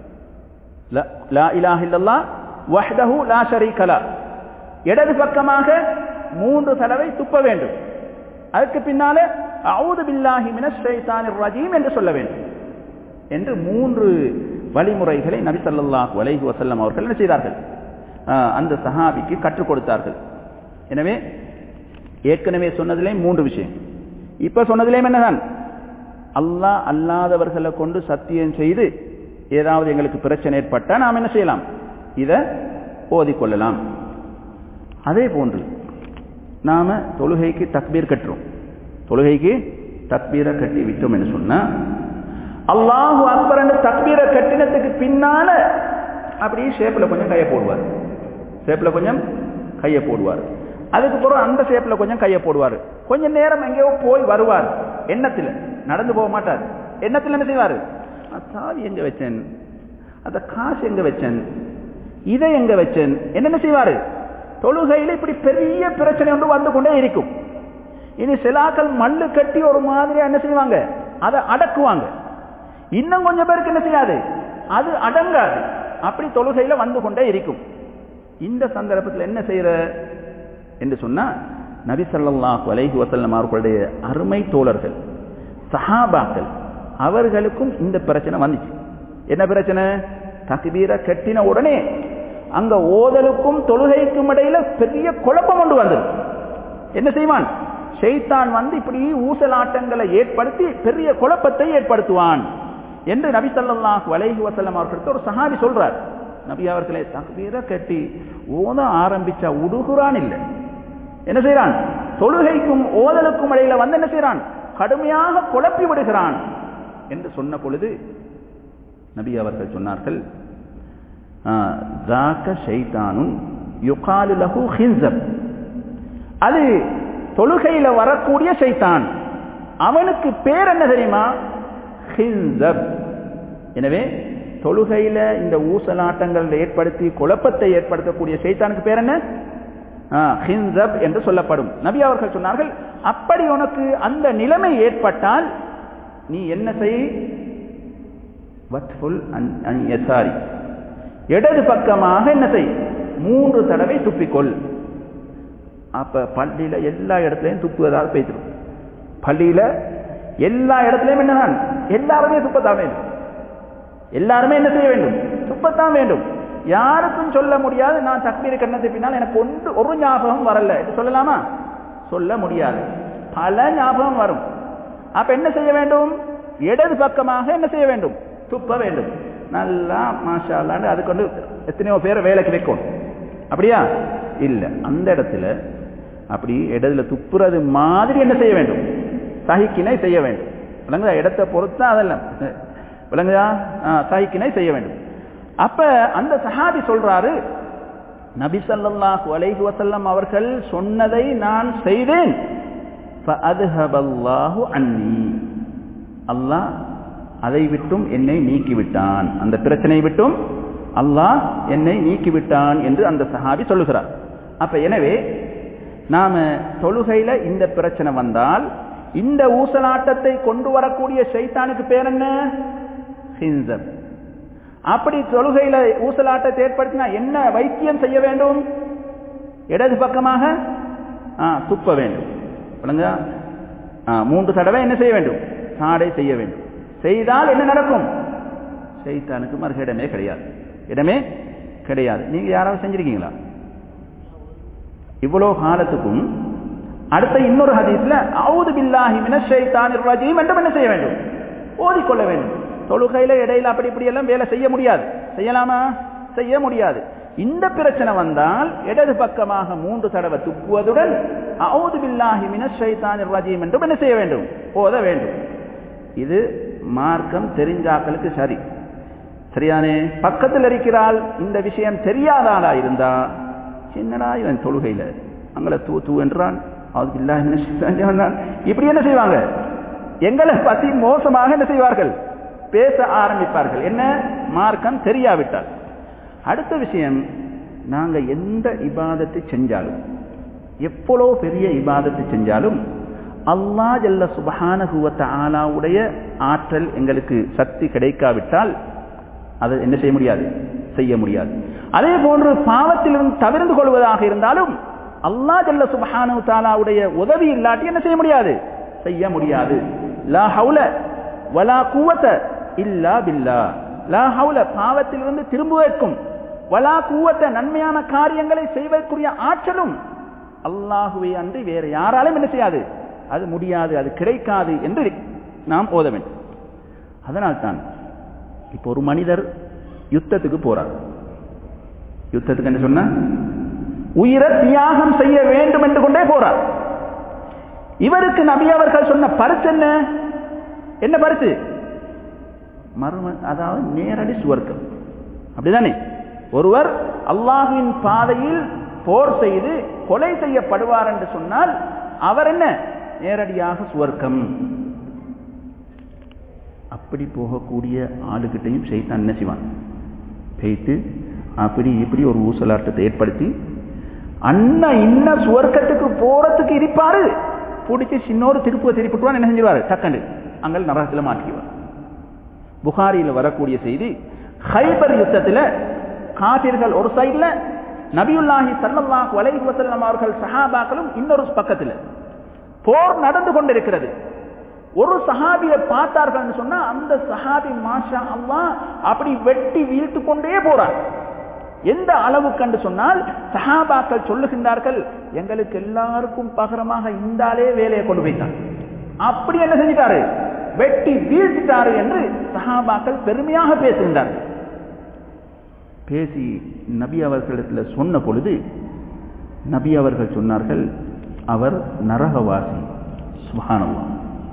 Speaker 1: லா இலாஹ இல்லல்லாஹ் வஹ்தஹு லா ஷரீக லா இடது பக்கமாக மூன்று தடவை துப்ப வேண்டும் அதுக்கு பின்னாலே அவுது பில்லாஹி மினஷ் ஷைத்தானிர் ரஜீம் என்று சொல்ல வேண்டும் என்று மூன்று வழிமுறைகளை நபி ஸல்லல்லாஹு அலைஹி வஸல்லம் அவர்கள் என்ன செய்தார்கள் அந்த சஹாபிக்கு கற்றுக் கொடுத்தார்கள் எனவே ஏற்கனவே சொன்னதிலே மூன்று விஷயம் இப்ப சொன்னதிலேயும் என்னதான் அல்லாஹ் அல்லாதவர்களை கொண்டு சத்தியம் செய்து ஏதாவது எங்களுக்கு பிரச்சனை ஏற்பட்டால் நாம் என்ன செய்யலாம் இதை ஓதிக்கொள்ளலாம் அதே போன்று நாம தொழுகைக்கு தக்பீர் கட்டுறோம் தொழுகைக்கு தக்பீரை கட்டி விட்டோம் என்று சொன்னா அல்லாஹு அக்பர் என்று தக்பீரை கட்டினத்துக்கு பின்னால அப்படியே ஷேப்ல கொஞ்சம் கையை போடுவார் ஷேப்ல கொஞ்சம் கையை போடுவார் அதுக்கு பிறகு அந்த ஷேப்ல கொஞ்சம் கையை போடுவார் கொஞ்ச நேரம் எங்கேயோ போய் வருவார் எண்ணத்தில் நடந்து போக மாட்டார் எண்ணத்தில் என்ன செய்வார் சாவி எங்க வச்சேன் அந்த காசு எங்க வச்சேன் இதை எங்க வச்சேன் என்னென்ன செய்வாரு தொழுகையில் இப்படி பெரிய பிரச்சனை ஒன்று வந்து கொண்டே இருக்கும் இனி சிலாக்கள் மண்ணு கட்டி ஒரு மாதிரி என்ன செய்வாங்க அதை அடக்குவாங்க இன்னும் கொஞ்சம் பேருக்கு என்ன செய்யாது அது அடங்காது அப்படி தொழுகையில வந்து கொண்டே இருக்கும் இந்த சந்தர்ப்பத்தில் என்ன செய்யற என்று சொன்னா நபி சல்லாஹூ அலைஹி வசல்லம் அவர்களுடைய அருமை தோழர்கள் சஹாபாக்கள் அவர்களுக்கும் இந்த பிரச்சனை வந்துச்சு என்ன பிரச்சனை தக்பீரை கட்டின உடனே அங்க ஓதலுக்கும் தொழுகைக்கும் இடையில பெரிய குழப்பம் கொண்டு வந்தது என்ன செய்வான் ஷெய்தான் வந்து இப்படி ஊசலாட்டங்களை ஏற்படுத்தி பெரிய குழப்பத்தை ஏற்படுத்துவான் என்று நபி சல்லாஹ் வலைஹி வசல்லம் அவர்களுக்கு ஒரு சஹாபி சொல்றார் நபி அவர்களை தக்பீரை கட்டி ஓத ஆரம்பிச்சா உடுகுறான் இல்லை என்ன செய்யறான் தொழுகைக்கும் ஓதலுக்கும் இடையில வந்து என்ன செய்யறான் கடுமையாக குழப்பி விடுகிறான் என்று சொன்ன பொழுது நபி அவர்கள் சொன்னார்கள் அது தொழுகையில வரக்கூடிய சைத்தான் அவனுக்கு பேர் என்ன தெரியுமா ஹின்சப் எனவே தொழுகையில இந்த ஊசலாட்டங்கள் ஏற்படுத்தி குழப்பத்தை ஏற்படுத்தக்கூடிய சைத்தானுக்கு பேர் என்ன ஹின்சப் என்று சொல்லப்படும் நபி அவர்கள் சொன்னார்கள் அப்படி உனக்கு அந்த நிலைமை ஏற்பட்டால் நீ என்ன செய் வத்ஃபுல் எசாரி இடது பக்கமாக என்ன செய் மூன்று தடவை துப்பிக்கொள் அப்ப பள்ளியில எல்லா இடத்துலையும் துப்புவதாக பேசிடும் பள்ளியில எல்லா இடத்துலையும் என்னதான் எல்லாருமே துப்பத்தான் வேண்டும் எல்லாருமே என்ன செய்ய வேண்டும் துப்பத்தான் வேண்டும் யாருக்கும் சொல்ல முடியாது நான் தக்மீர் கண்ணத்தை பின்னால் எனக்கு ஒன்று ஒரு ஞாபகம் வரல என்று சொல்லலாமா சொல்ல முடியாது பல ஞாபகம் வரும் அப்ப என்ன செய்ய வேண்டும் இடது பக்கமாக என்ன செய்ய வேண்டும் துப்ப வேண்டும் நல்லா மாஷா அல்லாண்டு அது கொண்டு எத்தனையோ பேரை வேலைக்கு வைக்கணும் அப்படியா இல்ல அந்த இடத்துல அப்படி இடத்துல துப்புறது மாதிரி என்ன செய்ய வேண்டும் சகிக்கினை செய்ய வேண்டும் விளங்குதா இடத்தை பொறுத்தா அதெல்லாம் விளங்குதா சகிக்கினை செய்ய வேண்டும் அப்ப அந்த சஹாபி சொல்றாரு நபி சல்லாஹு அலைஹி வசல்லம் அவர்கள் சொன்னதை நான் செய்தேன் அன்னி அல்லாஹ் அதை விட்டும் என்னை நீக்கிவிட்டான் அந்த பிரச்சனை விட்டும் அல்லாஹ் என்னை நீக்கிவிட்டான் என்று அந்த சஹாபி சொல்லுகிறார் அப்ப எனவே நாம தொழுகையில இந்த பிரச்சனை வந்தால் இந்த ஊசலாட்டத்தை கொண்டு வரக்கூடிய சைத்தானுக்கு பேர் என்ன ஹின்சப் அப்படி தொழுகையில ஊசலாட்டத்தை ஏற்படுத்தினா என்ன வைத்தியம் செய்ய வேண்டும் இடது பக்கமாக துப்ப வேண்டும் மூன்று தடவை என்ன செய்ய வேண்டும் சாடை செய்ய வேண்டும் செய்தால் என்ன நடக்கும் சைத்தானுக்கு மறுக இடமே கிடையாது இடமே கிடையாது நீங்க யாராவது செஞ்சிருக்கீங்களா இவ்வளவு காலத்துக்கும் அடுத்த இன்னொரு ஹதீஸ்ல அவுது பில்லாஹி மினஷைத்தானிர் ரஜீம் என்றும் என்ன செய்ய வேண்டும் ஓதிக்கொள்ள வேண்டும் தொழுகையில இடையில அப்படி இப்படி எல்லாம் வேலை செய்ய முடியாது செய்யலாமா செய்ய முடியாது இந்த பிரச்சனை வந்தால் இடது பக்கமாக மூன்று தடவை துப்புவதுடன் அவுது பில்லாஹி மினஷைத்தானிர் ரஜீம் என்றும் என்ன செய்ய வேண்டும் ஓத வேண்டும் இது மார்க்கம் தெரிஞ்சாக்களுக்கு சரி சரியானே பக்கத்தில் இருக்கிறாள் இந்த விஷயம் தெரியாதாளா இருந்தா என்னடா இவன் தொழுகையில அங்களை தூ தூ என்றான் இப்படி என்ன செய்வாங்க எங்களை பத்தி மோசமாக என்ன செய்வார்கள் பேச ஆரம்பிப்பார்கள் என்ன மார்க்கம் தெரியாவிட்டால் அடுத்த விஷயம் நாங்க எந்த இபாதத்தை செஞ்சாலும் எவ்வளோ பெரிய இபாதத்தை செஞ்சாலும் அல்லா ஜல்ல சுபஹானகுவத்த ஆலாவுடைய ஆற்றல் எங்களுக்கு சக்தி கிடைக்காவிட்டால் அதை என்ன செய்ய முடியாது செய்ய முடியாது அதே போன்று பாவத்திலிருந்து தவிர்ந்து கொள்வதாக இருந்தாலும் அல்லா ஜல்ல சுபஹானு தாலாவுடைய உதவி இல்லாட்டி என்ன செய்ய முடியாது செய்ய முடியாது லா ஹவுல வலா கூவத்த இல்லா பில்லா லா ஹவுல பாவத்திலிருந்து திரும்புவதற்கும் வலா கூவத்த நன்மையான காரியங்களை செய்வதற்குரிய ஆற்றலும் அல்லாஹுவை அன்றி வேறு யாராலும் என்ன செய்யாது அது முடியாது அது கிடைக்காது என்று நாம் ஓத வேண்டும் அதனால்தான் இப்போ ஒரு மனிதர் யுத்தத்துக்கு போறார் யுத்தத்துக்கு என்ன சொன்ன உயிரை தியாகம் செய்ய வேண்டும் என்று கொண்டே போறார் இவருக்கு நபி அவர்கள் சொன்ன பரிசு என்ன என்ன பரிசு மர்ம அதாவது நேரடி சுவர்க்கம் அப்படிதானே ஒருவர் அல்லாஹுவின் பாதையில் போர் செய்து கொலை செய்யப்படுவார் என்று சொன்னால் அவர் என்ன நேரடியாக சுவர்க்கம் அப்படி போகக்கூடிய ஆளுகிட்டையும் செய்தான் என்ன செய்வான் பெய்த்து அப்படி இப்படி ஒரு ஊசலாட்டத்தை ஏற்படுத்தி அண்ணா இன்ன சுவர்க்கத்துக்கு போறதுக்கு இருப்பாரு பிடிச்சி சின்னொரு திருப்புவை திருப்பிட்டுவான் என்ன செஞ்சிருவாரு டக்கண்டு அங்கே நரகத்தில் மாற்றிக்குவார் புகாரியில் வரக்கூடிய செய்தி ஹைபர் யுத்தத்தில் காபிர்கள் ஒரு சைடில் நபியுல்லாஹி சல்லல்லாஹு அலைஹி வஸல்லம் அவர்கள் சஹாபாக்களும் இன்னொரு பக்கத்தில் போர் நடந்து கொண்டிருக்கிறது ஒரு சஹாபியை பார்த்தார்கள் சொன்னா அந்த சஹாபி மாஷா அல்லா அப்படி வெட்டி வீழ்த்து கொண்டே போறார் எந்த அளவு கண்டு சொன்னால் சஹாபாக்கள் சொல்லுகின்றார்கள் எங்களுக்கு எல்லாருக்கும் பகரமாக இந்தாலே வேலையை கொண்டு போய்த்தார் அப்படி என்ன செஞ்சிட்டாரு வெட்டி வீழ்த்திட்டாரு என்று சஹாபாக்கள் பெருமையாக பேசுகின்றார்கள் பேசி நபி அவர்களிடத்தில் சொன்ன பொழுது நபி அவர்கள் சொன்னார்கள் அவர் நரகவாசி சுபானல்லாம்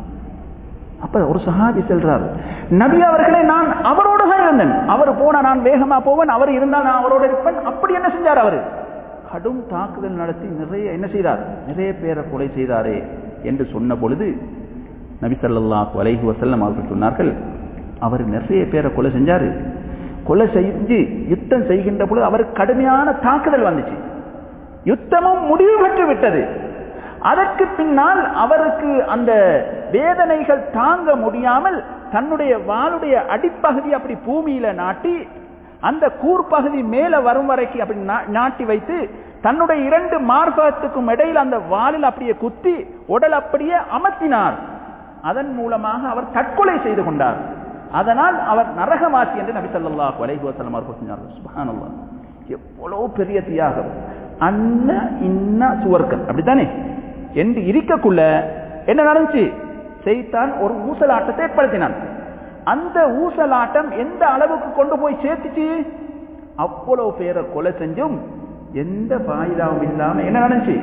Speaker 1: அப்ப ஒரு சஹாபி செல்றாரு நபி அவர்களே நான் அவரோடு தான் இருந்தேன் அவர் போனா நான் வேகமா போவேன் அவர் இருந்தால் நான் அவரோட இருப்பேன் அப்படி என்ன செஞ்சார் அவரு கடும் தாக்குதல் நடத்தி நிறைய என்ன செய்தார் நிறைய பேரை கொலை செய்தாரே என்று சொன்ன பொழுது நபி ஸல்லல்லாஹு அலைஹி வஸல்லம் அவர்கள் சொன்னார்கள் அவர் நிறைய பேரை கொலை செஞ்சாரு கொலை செஞ்சு யுத்தம் செய்கின்ற பொழுது அவருக்கு கடுமையான தாக்குதல் வந்துச்சு யுத்தமும் முடிவு பெற்று விட்டது அதற்கு பின்னால் அவருக்கு அந்த வேதனைகள் தாங்க முடியாமல் தன்னுடைய வாளுடைய அடிப்பகுதி அப்படி பூமியில நாட்டி அந்த கூர்பகுதி மேல வரும் வரைக்கும் அப்படி நா- நாட்டி வைத்து தன்னுடைய இரண்டு மார்பகத்துக்கும் இடையில் அந்த வாளில் அப்படியே குத்தி உடல் அப்படியே அமர்த்தினார் அதன் மூலமாக அவர் தற்கொலை செய்து கொண்டார் அதனால் அவர் நரகவாசி என்று நபி ஸல்லல்லாஹு அலைஹி வஸல்லம் அவர்கள் சொன்னார்கள் சுப்ஹானல்லாஹ் எவ்வளவு பெரிய தியாகம் அன்ன இன்ன சுவர்க்கம் அப்படித்தானே என்று இருக்கக்குள்ள என்ன நடந்துச்சு செய்தான் ஒரு ஊசலாட்டத்தை ஏற்படுத்தினான் அந்த ஊசலாட்டம் எந்த அளவுக்கு கொண்டு போய் சேர்த்துச்சு அவ்வளவு பேரை கொலை செஞ்சும் எந்த பாயிதாவும் இல்லாம என்ன நடந்துச்சு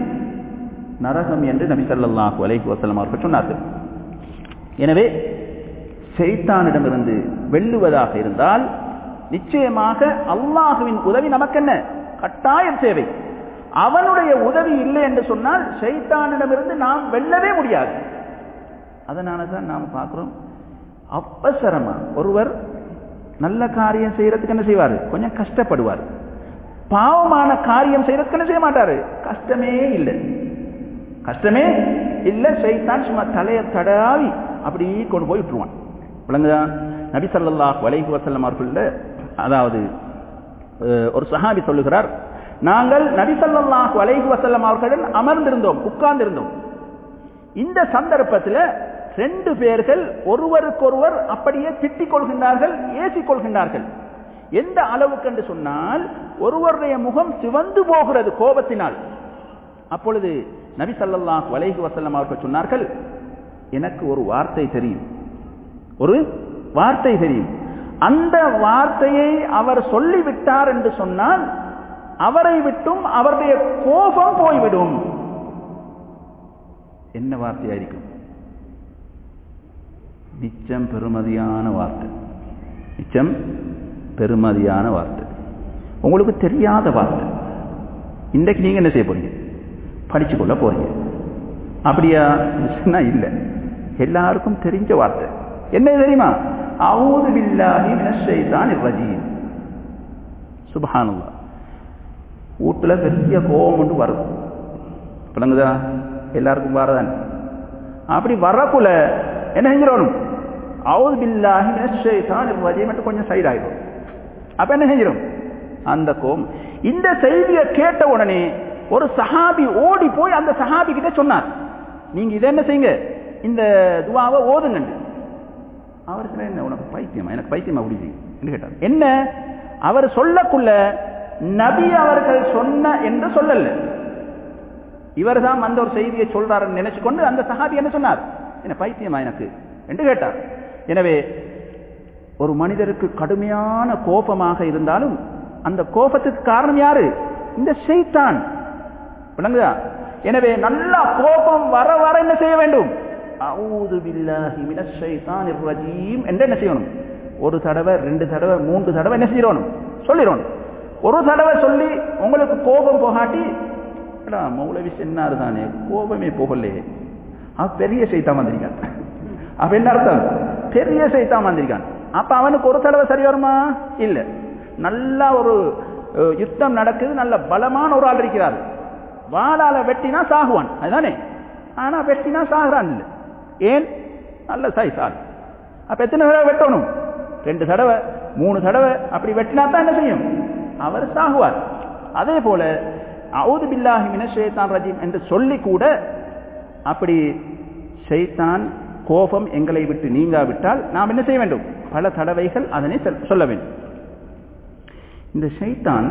Speaker 1: நரகம் என்று நபி ஸல்லல்லாஹு அலைஹி வஸல்லம் அவர்கள் சொன்னார்கள் எனவே செய்தானிடமிருந்து வெல்லுவதாக இருந்தால் நிச்சயமாக அல்லாஹுவின் உதவி நமக்கென்ன கட்டாயம் தேவை அவனுடைய உதவி இல்லை என்று சொன்னால் ஷைத்தானிடமிருந்து நாம் வெல்லவே முடியாது அதனால தான் நாம் பார்க்கிறோம் அவசரமா ஒருவர் நல்ல காரியம் செய்யறதுக்கு என்ன செய்வார் கொஞ்சம் கஷ்டப்படுவார் பாவமான காரியம் செய்யறதுக்கு என்ன செய்ய மாட்டாரு கஷ்டமே இல்லை கஷ்டமே இல்ல சைத்தான் சும்மா தலையை தடாவி அப்படி கொண்டு போய் விட்டுருவான் விளங்குதா நபி ஸல்லல்லாஹு அலைஹி வஸல்லம் அவர்கள அதாவது அஹ், ஒரு சஹாபி சொல்லுகிறார் நாங்கள் நபி ஸல்லல்லாஹு அலைஹி வஸல்லம் அவர்களுடன் அமர்ந்திருந்தோம் உட்கார்ந்திருந்தோம் இந்த சந்தர்ப்பத்தில் ரெண்டு பேர்கள் ஒருவருக்கொருவர் அப்படியே திட்டிக் கொள்கின்றார்கள் ஏசிக் கொள்கின்றார்கள் எந்த அளவுக்கு என்று சொன்னால் ஒருவருடைய முகம் சிவந்து போகிறது கோபத்தினால் அப்பொழுது நபி ஸல்லல்லாஹு அலைஹி வஸல்லம் அவர்கள் சொன்னார்கள் எனக்கு ஒரு வார்த்தை தெரியும் ஒரு வார்த்தை தெரியும் அந்த வார்த்தையை அவர் சொல்லிவிட்டார் என்று சொன்னால் அவரை விட்டும் அவருடைய கோபம் போய்விடும் என்ன வார்த்தையாയിരിക്കും மிச்சம் பெருமதியான வார்த்தை மிச்சம் பெருமதியான வார்த்தை உங்களுக்கு தெரியாத வார்த்தை இன்றைக்கு நீங்க என்ன செய்ய போறீங்க படிச்சு கொள்ள போறீங்க அப்படியா சொன்னா இல்ல எல்லாருக்கும் தெரிஞ்ச வார்த்தை என்ன தெரியுமா அவுது பில்லாஹி மினஷ் ஷைத்தானிர் ரஜீம் சுப்ஹானல்லாஹ் வீட்டுல பெரிய கோபம் ஒன்று வரும் விளங்குதா எல்லாருக்கும் வரதான் அப்படி வரக்குள்ள என்ன செஞ்சிடணும் அவுது பில்லாஹி மினஷ் ஷைத்தானிர் ரஜீம் என்று கொஞ்சம் சைடு ஆயிடும் அப்ப என்ன செஞ்சிடும் அந்த கோம் இந்த செய்தியை கேட்ட உடனே ஒரு சஹாபி ஓடி போய் அந்த சஹாபி கிட்ட சொன்னார் நீங்க இதை என்ன செய்யுங்க இந்த துவாவை ஓதுங்க அவர் சொன்ன என்ன உனக்கு பைத்தியமா எனக்கு பைத்தியமா அப்படி என்று கேட்டார் என்ன அவர் சொல்லக்குள்ள நபி அவர்கள் சொன்ன என்று சொல்லல இவர் தான் அந்த ஒரு செய்தியை சொல்றாருன்னு நினைச்சு கொண்டு அந்த சஹாபி என்ன சொன்னார் என்ன பைத்தியமா எனக்கு என்று கேட்டார் எனவே ஒரு மனிதருக்கு கடுமையான கோபமாக இருந்தாலும் அந்த கோபத்துக்கு காரணம் யாரு இந்த ஷைத்தான் விளங்குதா எனவே நல்லா கோபம் வர வர என்ன செய்ய வேண்டும் அவுது பில்லாஹி மினஷ் ஷைத்தானிர் ரஜீம் என்று என்ன செய்யணும் ஒரு தடவை ரெண்டு தடவை மூன்று தடவை என்ன செய்யணும் சொல்லிடணும் ஒரு தடவை சொல்லி உங்களுக்கு கோபம் போகாட்டி எடா மௌலவி சென்னாரு தானே கோபமே போகலையே அவன் பெரிய சைத்தான் வந்திருக்கான் அப்ப என்ன அர்த்தம் பெரிய சைத்தான் வந்திருக்கான் அப்ப அவனுக்கு ஒரு தடவை சரி வருமா இல்ல நல்லா ஒரு அஹ், யுத்தம் நடக்குது நல்ல பலமான ஒரு ஆள் இருக்கிறார் வாளால வெட்டினா சாகுவான் அதுதானே ஆனா வெட்டினா சாகுறான் இல்ல ஏன் நல்ல சைஸ் ஆள் அப்ப எத்தனை தடவை வெட்டணும் ரெண்டு தடவை மூணு தடவை அப்படி வெட்டினா தான் என்ன செய்யும் அவர் சாகுவார் அதே போல அவுது பில்லாஹி மினஷ் ஷைத்தான் ரஜீம் என்று சொல்லி கூட அப்படி ஷைத்தான் கோபம் எங்களை விட்டு நீங்காவிட்டால் நாம் என்ன செய்ய வேண்டும் பல தடவைகள் அதனை சொல்- சொல்ல வேண்டும் இந்த ஷைத்தான்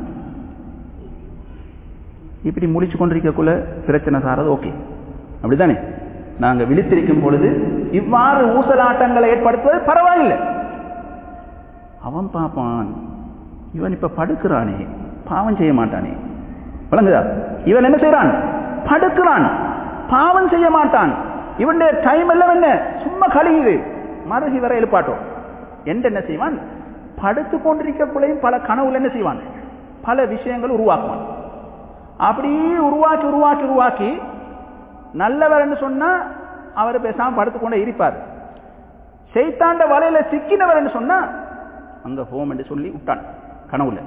Speaker 1: இப்படி முழிச்சு கொண்டிருக்கக்குள்ள பிரச்சனை சாரது ஓகே அப்படிதானே நாங்க விழித்திருக்கும் பொழுது இவ்வாறு ஊசலாட்டங்களை ஏற்படுத்துவது பரவாயில்லை அவன் பார்ப்பான் இவன் இப்ப படுக்கிறானே பாவம் செய்ய மாட்டானே விளங்குதா இவன் என்ன செய்யறான் படுக்கிறான் பாவம் செய்ய மாட்டான் இவனுடைய டைம் எல்லாம் என்ன சும்மா கழியுது மறுகி வர எழுப்பாட்டும் என்று என்ன செய்வான் படுத்து கொண்டிருக்கக்குள்ளையும் பல கனவுல என்ன செய்வான் பல விஷயங்கள் உருவாக்குவான் அப்படியே உருவாக்கி உருவாக்கி உருவாக்கி நல்லவர்னு சொன்னா அவர் பேசாம படுத்துக்கொண்டே இருப்பார் செய்தாண்ட வலையில சிக்கினவர்னு சொன்னா அங்க ஹோம் என்று சொல்லி விட்டான் கனவுல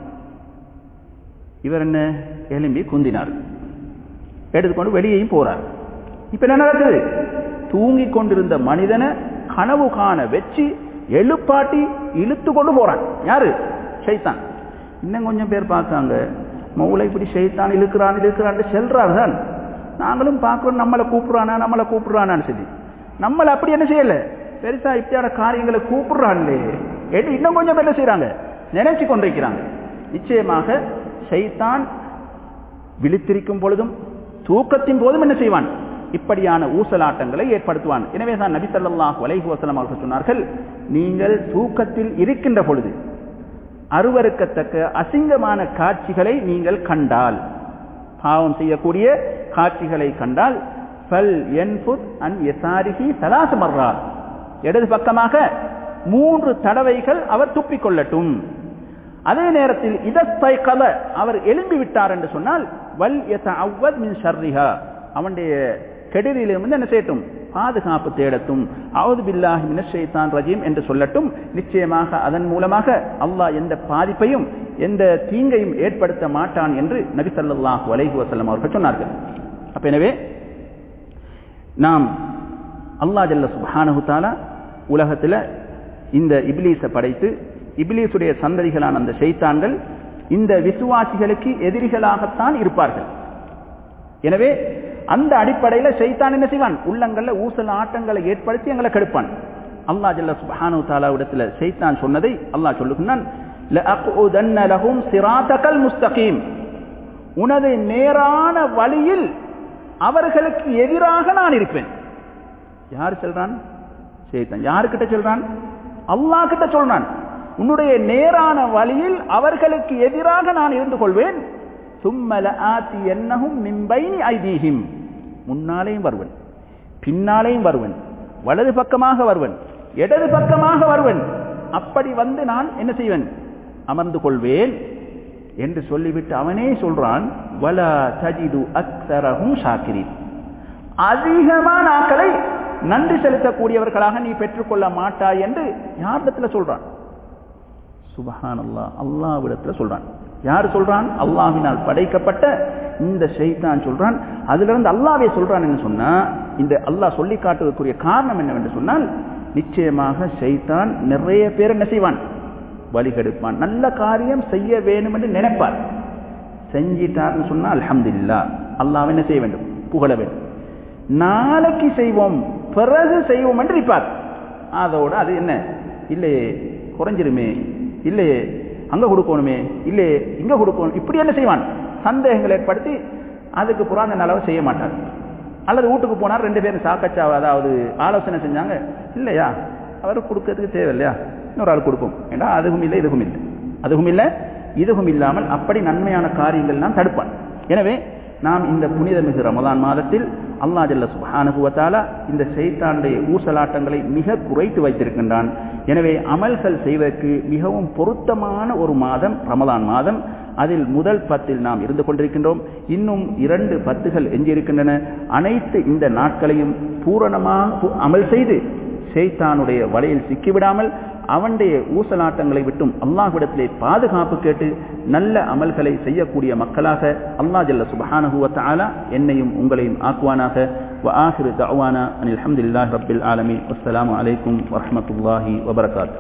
Speaker 1: இவர் என்ன எலும்பி குந்தினார் எடுத்துக்கொண்டு வெளியேயும் போறார் இப்ப என்ன நடக்குது தூங்கி கொண்டிருந்த மனிதனை கனவு காண வச்சு எழுப்பாட்டி இழுத்து கொண்டு போறான் யாரு ஷைத்தான் இன்னும் கொஞ்சம் பேர் பார்க்காங்க மௌலை இப்படி ஷைத்தான் இழுக்கிறான் இழுக்கிறான் செல்றாரு தான் நாங்களும் பார்க்கிறோம் நம்மளை கூப்பிடுறானா நம்மளை கூப்பிடுறானான்னு சொல்லி நம்மளை அப்படி என்ன செய்யல பெருசா இப்படியான காரியங்களை கூப்பிடுறான்லே என்று இன்னும் கொஞ்சம் பேர் என்ன செய்யறாங்க நினைச்சு கொண்டிருக்கிறாங்க நிச்சயமாக ஷைத்தான் விழித்திருக்கும் பொழுதும் தூக்கத்தின் போதும் என்ன செய்வான் இப்படியான ஊசலாட்டங்களை ஏற்படுத்துவான் எனவே தான் நபி ஸல்லல்லாஹு அலைஹி வஸல்லம் அவர்கள் சொன்னார்கள் நீங்கள் தூக்கத்தில் இருக்கின்ற பொழுது அருவருக்கத்தக்க அசிங்கமான காட்சிகளை நீங்கள் கண்டால் பாவம் செய்யக்கூடிய காட்சிகளை கண்டால் ஃபல் யன்ஃபுத் அன் யசாரிஹி ஸலாஸ் மர்ராத் இடது பக்கமாக மூன்று தடவைகள் அவர் துப்பிக் கொள்ளட்டும் அதே நேரத்தில் இதஸ்தை கல அவர் எழும்பி விட்டார் என்று சொன்னால் வல் யதஅவ்வத் மின் ஷர்ரிஹா அவனுடைய கெடுதியிலிருந்து என்ன செய்யட்டும் பாதுகாப்பு தேடட்டும் அவுது பில்லாஹி மினஷ் ஷைத்தான் ரஜீம் என்று சொல்லட்டும் நிச்சயமாக அதன் மூலமாக அல்லாஹ் எந்த பாதிப்பையும் எந்த தீங்கையும் ஏற்படுத்த மாட்டான் என்று நபி ஸல்லல்லாஹு அலைஹி வஸல்லம் அவர்கள் சொன்னார்கள் அப்ப எனவே நாம் அல்லாஹ் ஜல்ல சுப்ஹானஹு தஆலா உலகத்தில் இந்த இப்லீஸை படைத்து இப்லீஸுடைய சந்ததிகளான அந்த ஷைத்தான்கள் இந்த விசுவாசிகளுக்கு எதிரிகளாகத்தான் இருப்பார்கள் எனவே அந்த அடிப்படையில் ஷைத்தான் என்ன செய்வான் உள்ளங்கள்ல ஊசல் ஆட்டங்களை ஏற்படுத்தி எங்களை கெடுப்பான் அல்லாஹ் ஜல்ல சுப்ஹானஹு தஆலாவிடத்தில் ஷைத்தான் சொன்னதை அல்லாஹ் சொல்லுகிறான் لَأَقْعُدَنَّ لَهُمْ صِرَاطَكَ الْمُسْتَقِيمَ உனது நேரான வழியில் அவர்களுக்கு எதிராக நான் இருப்பேன் யார் சொல்றான் ஷைத்தான் யாருக்கிட்ட சொல்றான் அல்லாஹ் கிட்ட சொல்றான் உன்னுடைய நேரான வழியில் அவர்களுக்கு எதிராக நான் இருந்து கொள்வேன் சும்மல ஆத்தி என்னகும் மிம்பைனி ஐதீஹிம் முன்னாலேயும் வருவன் பின்னாலேயும் வருவன் வலது பக்கமாக வருவன் இடது பக்கமாக வருவன் அப்படி வந்து நான் என்ன செய்வேன் அமர்ந்து கொள்வேன் என்று சொல்லிவிட்டு அவனே சொல்றான் வலா தஜிது அக்தரகும் ஷாக்கிரின் அதிகமான ஆக்களை நன்றி செலுத்தக்கூடியவர்களாக நீ பெற்றுக்கொள்ள மாட்டாய் என்று யாரிடத்துல சொல்றான் சுபஹான் அல்லா அல்லாவிடத்துல சொல்றான் யார் சொல்றான் அல்லாஹினால் படைக்கப்பட்ட இந்த ஷைத்தான் சொல்றான் அதுல இருந்து அல்லாவே சொல்றான் என்று சொன்னா இந்த அல்லாஹ் சொல்லி காட்டுவதற்குரிய காரணம் என்னவென்று சொன்னால் நிச்சயமாக ஷைத்தான் நிறைய பேர் என்ன செய்வான் வழிகெடுப்பான் நல்ல காரியம் செய்ய வேண்டும் என்று நினைப்பார் செஞ்சிட்டார்னு சொன்னா அல்ஹம்துலில்லா அல்லாஹ் என்ன செய்ய வேண்டும் புகழ வேண்டும் நாளைக்கு செய்வோம் பிறகு செய்வோம் என்று இருப்பார் அதோட அது என்ன இல்லையே குறைஞ்சிருமே இல்லையே அங்க கொடுக்கணுமே இல்லையே இங்க கொடுக்கணும் இப்படி என்ன செய்வான் சந்தேகங்களை ஏற்படுத்தி அதுக்கு புறாந்த அளவு செய்ய மாட்டார் அல்லது வீட்டுக்கு போனார் ரெண்டு பேரும் சாக்கச்சா அதாவது ஆலோசனை செஞ்சாங்க இல்லையா அவர் கொடுக்கறதுக்கு தேவையில்லையா இன்னொரு ஆள் கொடுப்போம் ஏண்டா அதுவும் இல்லை இதுவும் இல்லை அதுவும் இல்லை இதுவும் இல்லாமல் அப்படி நன்மையான காரியங்கள்லாம் தடுப்பான் எனவே நாம் இந்த புனிதமிகு ரமதான் மாதத்தில் அல்லா ஜல்ல சுபானுகுவத்தால இந்த செய்தானுடைய ஊசலாட்டங்களை மிக குறைத்து வைத்திருக்கின்றான் எனவே அமல்கள் செய்வதற்கு மிகவும் பொருத்தமான ஒரு மாதம் ரமதான் மாதம் அதில் முதல் பத்தில் நாம் இருந்து கொண்டிருக்கின்றோம் இன்னும் இரண்டு பத்துகள் எஞ்சியிருக்கின்றன அனைத்து இந்த நாட்களையும் பூரணமாக அமல் செய்து ஷெய்தானுடைய வலையில் சிக்கிவிடாமல் அவனுடைய ஊசலாட்டங்களை விட்டும் அல்லாஹ்விடத்திலே பாதுகாப்பு கேட்டு நல்ல அமல்களை செய்யக்கூடிய மக்களாக அல்லாஹ் ஜல்ல சுபஹானஹு வத்தஆலா என்னையும் உங்களையும் ஆக்குவானாக وآخر دعوانا أن الحمد لله رب العالمين والسلام عليكم ورحمة الله وبركاته